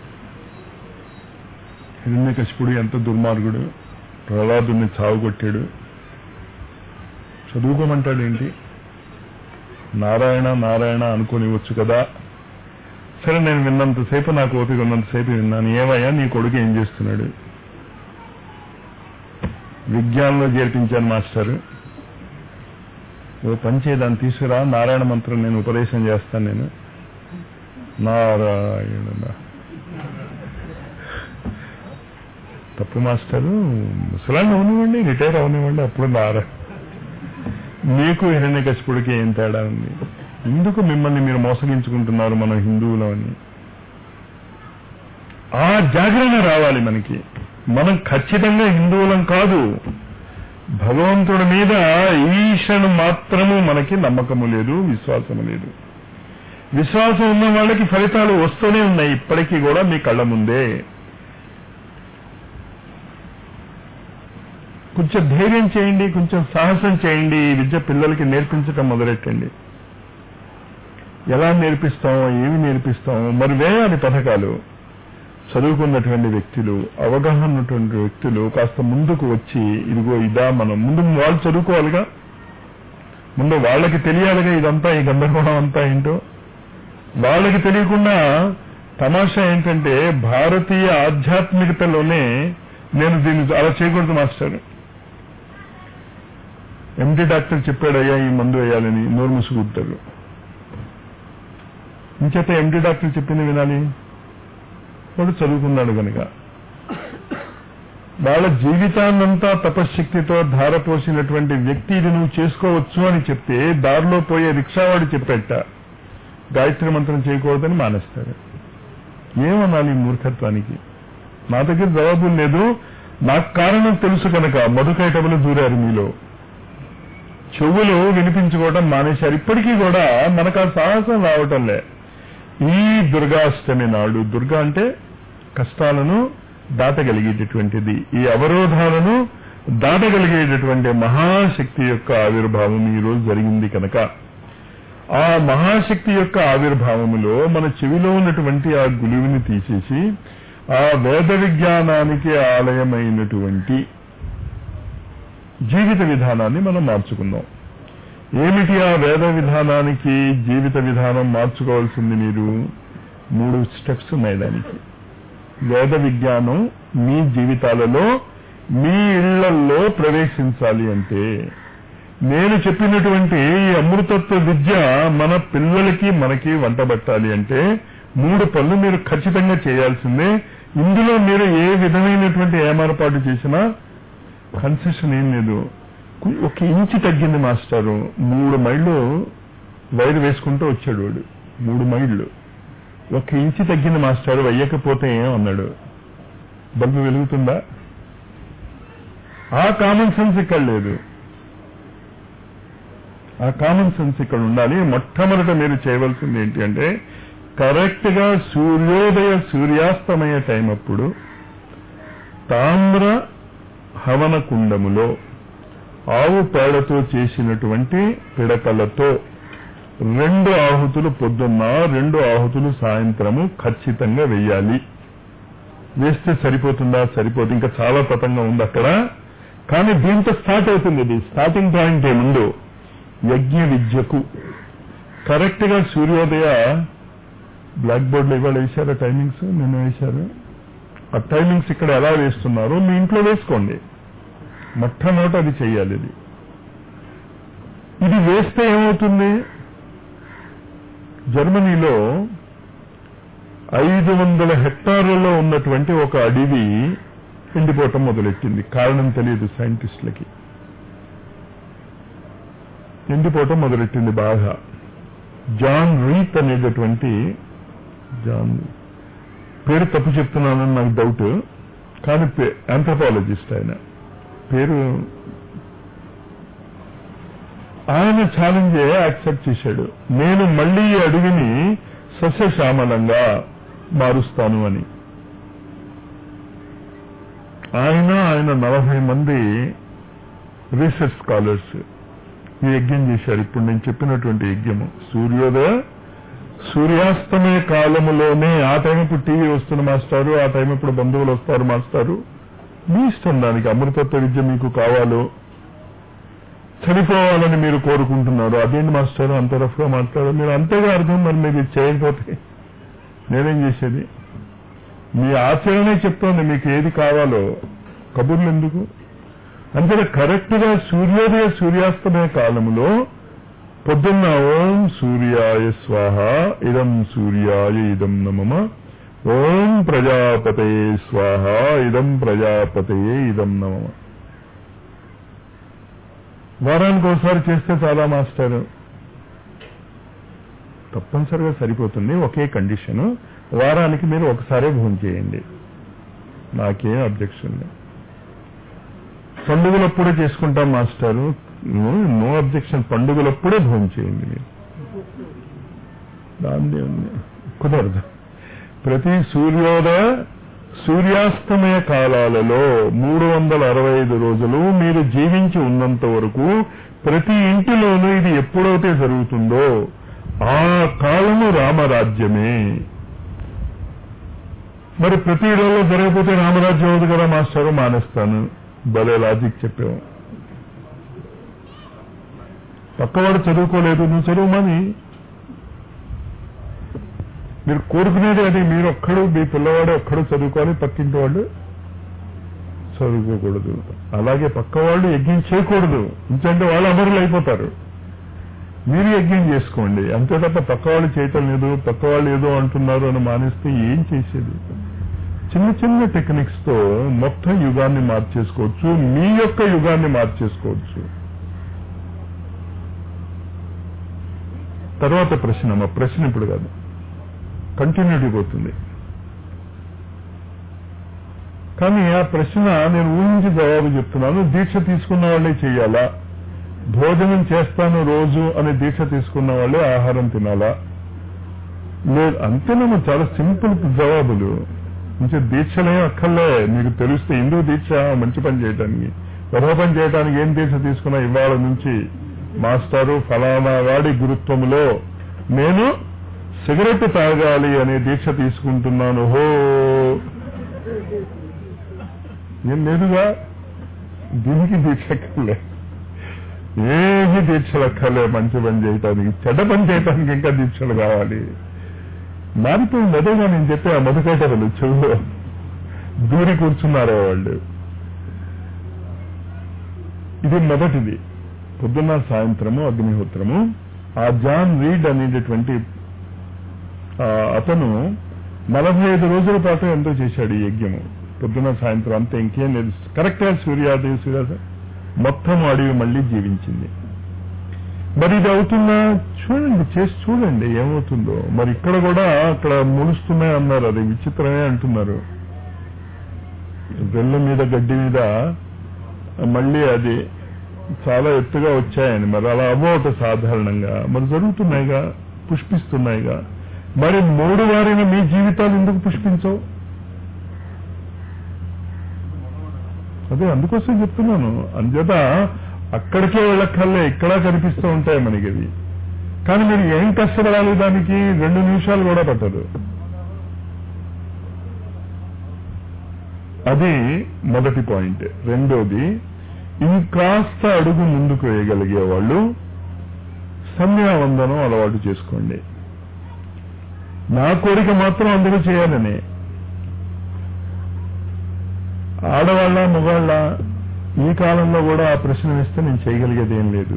హిరణ్యకశిపుడు ఎంత దుర్మార్గుడు ప్రహ్లాదుని చావుకొట్టాడు చదువుకోమంటాడేంటి నారాయణ నారాయణ అనుకోనివచ్చు కదా సరే నేను విన్నంతసేపు నాకు ఓపిక ఉన్నంతసేపు విన్నాను ఏమయ్యా నీ కొడుకు ఏం చేస్తున్నాడు విజ్ఞానంలో చేర్పించాను మాస్టర్ ఓ పని చేయదాన్ని తీసుకురా నారాయణ మంత్రం నేను ఉపదేశం చేస్తాను నేను నారాయణ నా- తప్పు మాస్టరు ముసలాన్ని అవనివ్వండి రిటైర్ అవనివ్వండి అప్పుడు నారాయణ మీకు హిరణ్యకశిపుడికి ఏం తేడా ఉంది ఎందుకు మిమ్మల్ని మీరు మోసగించుకుంటున్నారు మనం హిందువులు అని ఆ జాగరణ రావాలి మనకి మనం ఖచ్చితంగా హిందువులం కాదు భగవంతుడి మీద ఈశను మాత్రము మనకి నమ్మకము లేదు విశ్వాసము లేదు విశ్వాసం ఉన్న వాళ్ళకి ఫలితాలు వస్తూనే ఉన్నాయి ఇప్పటికీ కూడా మీ కళ్ళ ముందే కొంచెం ధైర్యం చేయండి కొంచెం సాహసం చేయండి ఈ విద్య పిల్లలకి నేర్పించటం మొదలెట్టండి ఎలా నేర్పిస్తామో ఏమి నేర్పిస్తామో మరి వేయాలి పథకాలు చదువుకున్నటువంటి వ్యక్తులు అవగాహన ఉన్నటువంటి వ్యక్తులు కాస్త ముందుకు వచ్చి ఇదిగో ఇదా మనం ముందు వాళ్ళు చదువుకోవాలిగా ముందు వాళ్ళకి తెలియాలిగా ఇదంతా ఈ గందరగోళం అంతా ఏంటో వాళ్ళకి తెలియకుండా తమాషా ఏంటంటే భారతీయ ఆధ్యాత్మికతలోనే నేను దీన్ని అలా చేయకూడదు మాస్టర్ ఎండి డాక్టర్ చెప్పాడయ్యా ఈ మందు వేయాలని నోరు ముసుగుతారు ఇంచేత ఎండి డాక్టర్ చెప్పింది వినాలి వాడు చదువుకున్నాడు కనుక వాళ్ళ జీవితాన్నంతా తపశ్శక్తితో ధారపోసినటువంటి వ్యక్తి ఇది నువ్వు చేసుకోవచ్చు అని చెప్తే దారిలో పోయే రిక్షావాడు చెప్పేట గాయత్రి మంత్రం చేయకూడదని మానేస్తాడు ఏమనాలి ఈ మూర్ఖత్వానికి నా దగ్గర జవాబు లేదు నాకు కారణం తెలుసు కనుక మధుకైటములు దూరారు మీలో చెవులు వినిపించుకోవడం మానేశారు ఇప్పటికీ కూడా మనకు ఆ సాహసం రావటంలే ఈ దుర్గాష్టమి నాడు దుర్గా అంటే కష్టాలను దాటగలిగేటటువంటిది ఈ అవరోధాలను దాటగలిగేటటువంటి మహాశక్తి యొక్క ఆవిర్భావం ఈ రోజు జరిగింది కనుక ఆ మహాశక్తి యొక్క ఆవిర్భావములో మన చెవిలో ఉన్నటువంటి ఆ గులువిని తీసేసి ఆ వేద విజ్ఞానానికి ఆలయమైనటువంటి జీవిత విధానాన్ని మనం మార్చుకుందాం ఏమిటి ఆ వేద విధానానికి జీవిత విధానం మార్చుకోవాల్సింది మీరు మూడు స్టెప్స్ ఉన్నాయి దానికి వేద విజ్ఞానం మీ జీవితాలలో మీ ఇళ్లలో ప్రవేశించాలి అంటే నేను చెప్పినటువంటి ఈ అమృతత్వ విద్య మన పిల్లలకి మనకి వంటబట్టాలి అంటే మూడు పనులు మీరు ఖచ్చితంగా చేయాల్సిందే ఇందులో మీరు ఏ విధమైనటువంటి ఏమారపాటు చేసినా కన్సెషన్ ఏం లేదు కు- ఒక ఇంచు తగ్గింది మాస్టారు మూడు మైళ్ళు వైర్ వేసుకుంటూ వచ్చాడు వాడు మూడు మైళ్ళు ఒక ఇంచు తగ్గింది మాస్టారు వెయ్యకపోతే ఏమన్నాడు బల్బు వెలుగుతుందా ఆ కామన్ సెన్స్ ఇక్కడ లేదు ఆ కామన్ సెన్స్ ఇక్కడ ఉండాలి మొట్టమొదట మీరు చేయవలసింది ఏంటి అంటే కరెక్ట్ గా సూర్యోదయ సూర్యాస్తమయ టైం అప్పుడు తామ్ర హవన కుండములో ఆవు పేడతో చేసినటువంటి పిడకలతో రెండు ఆహుతులు పొద్దున్న రెండు ఆహుతులు సాయంత్రము ఖచ్చితంగా వెయ్యాలి వేస్తే సరిపోతుందా సరిపోదు ఇంకా చాలా తతంగా ఉంది అక్కడ కానీ దీంతో స్టార్ట్ అవుతుంది ఇది స్టార్టింగ్ పాయింట్ ఏముందో యజ్ఞ విద్యకు కరెక్ట్ గా సూర్యోదయ బ్లాక్ బోర్డులో ఇవాళ వేశారా టైమింగ్స్ నిన్న వేశారు ఆ టైమింగ్స్ ఇక్కడ ఎలా వేస్తున్నారో మీ ఇంట్లో వేసుకోండి మొట్టమొదట అది చెయ్యాలి ఇది ఇది వేస్తే ఏమవుతుంది జర్మనీలో ఐదు వందల హెక్టార్లలో ఉన్నటువంటి ఒక అడవి ఎండిపోవటం మొదలెట్టింది కారణం తెలియదు సైంటిస్టులకి ఎండిపోవటం మొదలెట్టింది బాగా జాన్ రీత్ అనేటటువంటి జాన్ పేరు తప్పు చెప్తున్నానని నాకు డౌట్ కానీ ఆంథ్రపాలజిస్ట్ ఆయన పేరు ఆయన ఛాలెంజ్ యాక్సెప్ట్ చేశాడు నేను మళ్ళీ ఈ అడవిని సస్యశ్యామలంగా మారుస్తాను అని ఆయన ఆయన నలభై మంది రీసెర్చ్ స్కాలర్స్ ఈ యజ్ఞం చేశారు ఇప్పుడు నేను చెప్పినటువంటి యజ్ఞము సూర్యోదయ సూర్యాస్తమయ కాలములోనే ఆ టైం ఇప్పుడు టీవీ వస్తున్న మాస్టారు ఆ టైం ఇప్పుడు బంధువులు వస్తారు మాస్టారు మీ ఇష్టం దానికి అమృతత్వ విద్య మీకు కావాలో చనిపోవాలని మీరు కోరుకుంటున్నారు అదేంటి మాస్టర్ అంత రఫ్ గా మాట్లాడారు మీరు అంతేగా అర్థం మరి మీరు ఇది చేయకపోతే నేనేం చేసేది మీ ఆచరణే చెప్తోంది మీకు ఏది కావాలో కబుర్లు ఎందుకు అంటే కరెక్ట్ గా సూర్యోదయ సూర్యాస్తమయ కాలములో పొద్దున్న ఓం సూర్యాయ స్వాహ ఇదం సూర్యాయ ఇదం నమమ ఓం ప్రజాపతయే స్వాహ ఇదం ప్రజాపతయే ఇదం నమమ వారానికి ఒకసారి చేస్తే చాలా మాస్టర్ తప్పనిసరిగా సరిపోతుంది ఒకే కండిషన్ వారానికి మీరు ఒకసారే భోజనం చేయండి నాకేం అబ్జెక్షన్ లేదు పండుగలప్పుడే చేసుకుంటాం మాస్టారు నో అబ్జెక్షన్ పండుగలప్పుడే భోజనం చేయండి మీరు దాన్ని ఉంది కుదరదు ప్రతి సూర్యోదయ సూర్యాస్తమయ కాలాలలో మూడు వందల అరవై ఐదు రోజులు మీరు జీవించి ఉన్నంత వరకు ప్రతి ఇంటిలోనూ ఇది ఎప్పుడైతే జరుగుతుందో ఆ కాలము రామరాజ్యమే మరి ప్రతి ఇళ్లలో జరగకపోతే రామరాజ్యం అవుతుంది కదా మాస్టర్ మానేస్తాను భలే లాజిక్ చెప్పావు పక్కవాడు చదువుకోలేదు నువ్వు చదువుమని మీరు కోరుకునేది అది మీరు ఒక్కడు మీ పిల్లవాడు ఒక్కడు చదువుకోవాలి పక్కింటి వాళ్ళు చదువుకోకూడదు అలాగే పక్క వాళ్ళు యజ్ఞం చేయకూడదు ఎందుకంటే వాళ్ళు అమరులు అయిపోతారు మీరు యజ్ఞం చేసుకోండి అంతే తప్ప పక్క వాళ్ళు చేయటం లేదు పక్క వాళ్ళు ఏదో అంటున్నారు అని మానేస్తే ఏం చేసేది చిన్న చిన్న టెక్నిక్స్ తో మొత్తం యుగాన్ని మార్చేసుకోవచ్చు మీ యొక్క యుగాన్ని మార్చేసుకోవచ్చు తర్వాత ప్రశ్న మా ప్రశ్న ఇప్పుడు కాదు కంటిన్యూటీ పోతుంది కానీ ఆ ప్రశ్న నేను ఊహించి జవాబు చెప్తున్నాను దీక్ష తీసుకున్న వాళ్ళే చేయాలా భోజనం చేస్తాను రోజు అనే దీక్ష తీసుకున్న వాళ్ళే ఆహారం తినాలా లేదు అంతేనమ్మా చాలా సింపుల్ జవాబులు మంచి దీక్షలే అక్కర్లే మీకు తెలిస్తే ఎందుకు దీక్ష మంచి పని చేయడానికి గొప్ప పని చేయడానికి ఏం దీక్ష తీసుకున్నా ఇవాళ నుంచి మాస్టారు ఫలానా వాడి గురుత్వములో నేను సిగరెట్ తాగాలి అనే దీక్ష తీసుకుంటున్నాను హో ఏం లేదుగా దీనికి దీక్ష అక్కర్లే ఏమి దీక్షలు అక్కర్లే మంచి పని చేయటానికి చెడ్డ పని చేయటానికి ఇంకా దీక్షలు కావాలి మారిపోయింది అదేగా నేను చెప్పే ఆ మధుకేటలు చెవులో దూరి కూర్చున్నారో వాళ్ళు ఇది మొదటిది పొద్దున్న సాయంత్రము అగ్నిహోత్రము ఆ జాన్ రీడ్ అనేటటువంటి అతను నలభై ఐదు రోజుల పాటు ఎంతో చేశాడు ఈ యజ్ఞము పొద్దున సాయంత్రం అంతా ఇంకేం లేదు కరెక్ట్ గా సూర్యోదయం సూర్యోదయం మొత్తం అడవి మళ్ళీ జీవించింది మరి ఇది అవుతుందా చూడండి చేసి చూడండి ఏమవుతుందో మరి ఇక్కడ కూడా అక్కడ ముడుస్తున్నాయి అన్నారు అది విచిత్రమే అంటున్నారు వెల్ల మీద గడ్డి మీద మళ్ళీ అది చాలా ఎత్తుగా వచ్చాయని మరి అలా అవ్వట సాధారణంగా మరి జరుగుతున్నాయిగా పుష్పిస్తున్నాయిగా మరి మూడు వారిన మీ జీవితాలు ఎందుకు పుష్పించవు అదే అందుకోసం చెప్తున్నాను అంచేత అక్కడికే వెళ్ళక్కర్లే ఇక్కడ కనిపిస్తూ ఉంటాయి మనకి ఇవి కానీ మీరు ఏం కష్టపడాలి దానికి రెండు నిమిషాలు కూడా పట్టదు అది మొదటి పాయింట్ రెండోది ఇంకాస్త అడుగు ముందుకు వేయగలిగే వాళ్ళు సంధ్యావందనం అలవాటు చేసుకోండి నా కోరిక మాత్రం అందరూ చేయాలని ఆడవాళ్ళ మగవాళ్ళ ఈ కాలంలో కూడా ఆ ప్రశ్న వేస్తే నేను చేయగలిగేది ఏం లేదు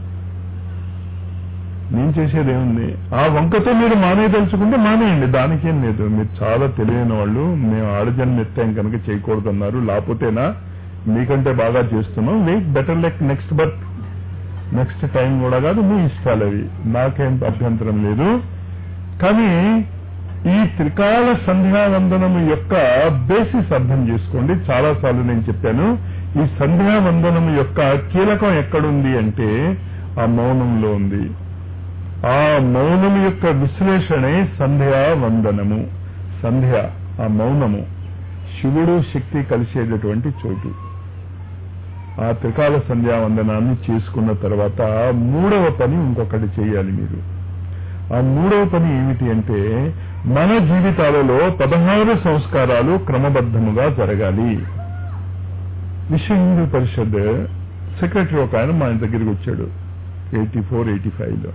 నేను చేసేది ఏముంది ఆ వంకతో మీరు మానేయదలుచుకుంటే మానేయండి దానికేం లేదు మీరు చాలా తెలియని వాళ్ళు మేము ఆడజన్మ ఎత్తాం కనుక చేయకూడదన్నారు లేకపోతేనా మీకంటే బాగా చేస్తున్నాం wait better luck next birth next time కూడా కాదు మీ ఇష్టాలు అవి నాకేం అభ్యంతరం లేదు కానీ ఈ త్రికాల సంధ్యావందనం యొక్క బేసిస్ అర్థం చేసుకోండి చాలా సార్లు నేను చెప్పాను ఈ సంధ్యావందనం యొక్క కీలకం ఎక్కడుంది అంటే ఆ మౌనంలో ఉంది ఆ మౌనం యొక్క విశ్లేషణే సంధ్యా వందనము సంధ్య ఆ మౌనము శివుడు శక్తి కలిసేటటువంటి చోటు ఆ త్రికాల సంధ్యావందనాన్ని చేసుకున్న తర్వాత మూడవ పని ఇంకొకటి చేయాలి మీరు ఆ మూడవ పని ఏమిటి అంటే మన జీవితాలలో పదహారు సంస్కారాలు క్రమబద్ధముగా జరగాలి విశ్వ హిందూ పరిషత్ సెక్రటరీ ఒక ఆయన మా దగ్గరికి వచ్చాడు ఎయిటీ ఫోర్ ఎయిటీ ఫైవ్లో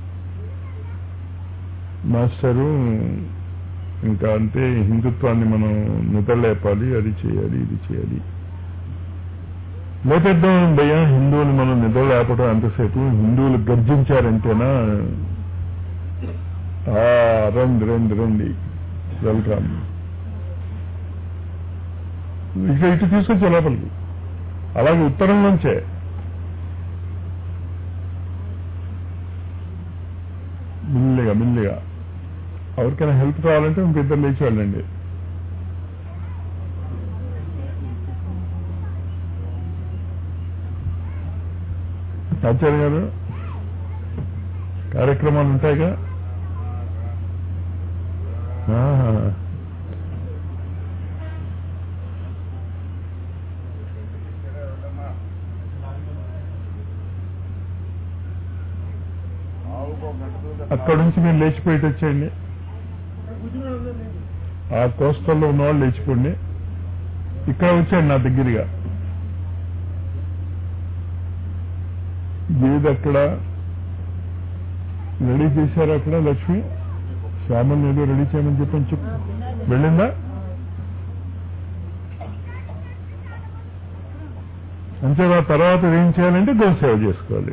మాస్టరు ఇంకా అంటే హిందుత్వాన్ని మనం నిద్రలేపాలి అది చేయాలి ఇది చేయాలి లేపేద్దాం భయ్యా హిందువులు మనం నిద్ర లేపడం ఎంతసేపు హిందువులు గర్జించారంటేనా ఆ, రండి రండి రండి వెల్కమ్ ఇక ఇటు తీసుకొచ్చే లోపలికి అలాగే ఉత్తరం నుంచే మిల్లిగా మిల్లిగా ఎవరికైనా హెల్ప్ కావాలంటే ఇంక ఇద్దరు లేచి వెళ్ళండి ఆచార్య గారు కార్యక్రమాలు ఉంటాయిగా ఆహా. అక్కడ నుంచి మీరు లేచిపోయి ఇటు వచ్చేయండి ఆ కోస్టల్లో ఉన్నవాళ్ళు లేచిపోండి ఇక్కడ వచ్చాడు నా దగ్గరగా ఏది అక్కడ రెడీ చేశారు అక్కడ లక్ష్మి శ్యామల్ ఏదో రెడీ చేయమని చెప్పని చెప్పు వెళ్ళిందా అంటే ఆ తర్వాత ఏం చేయాలంటే గోసేవ చేసుకోవాలి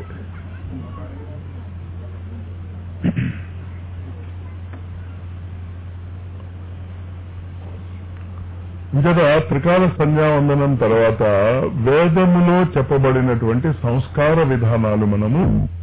ఇంతట త్రికాల సంధ్యావందనం తర్వాత వేదములో చెప్పబడినటువంటి సంస్కార విధానాలు మనము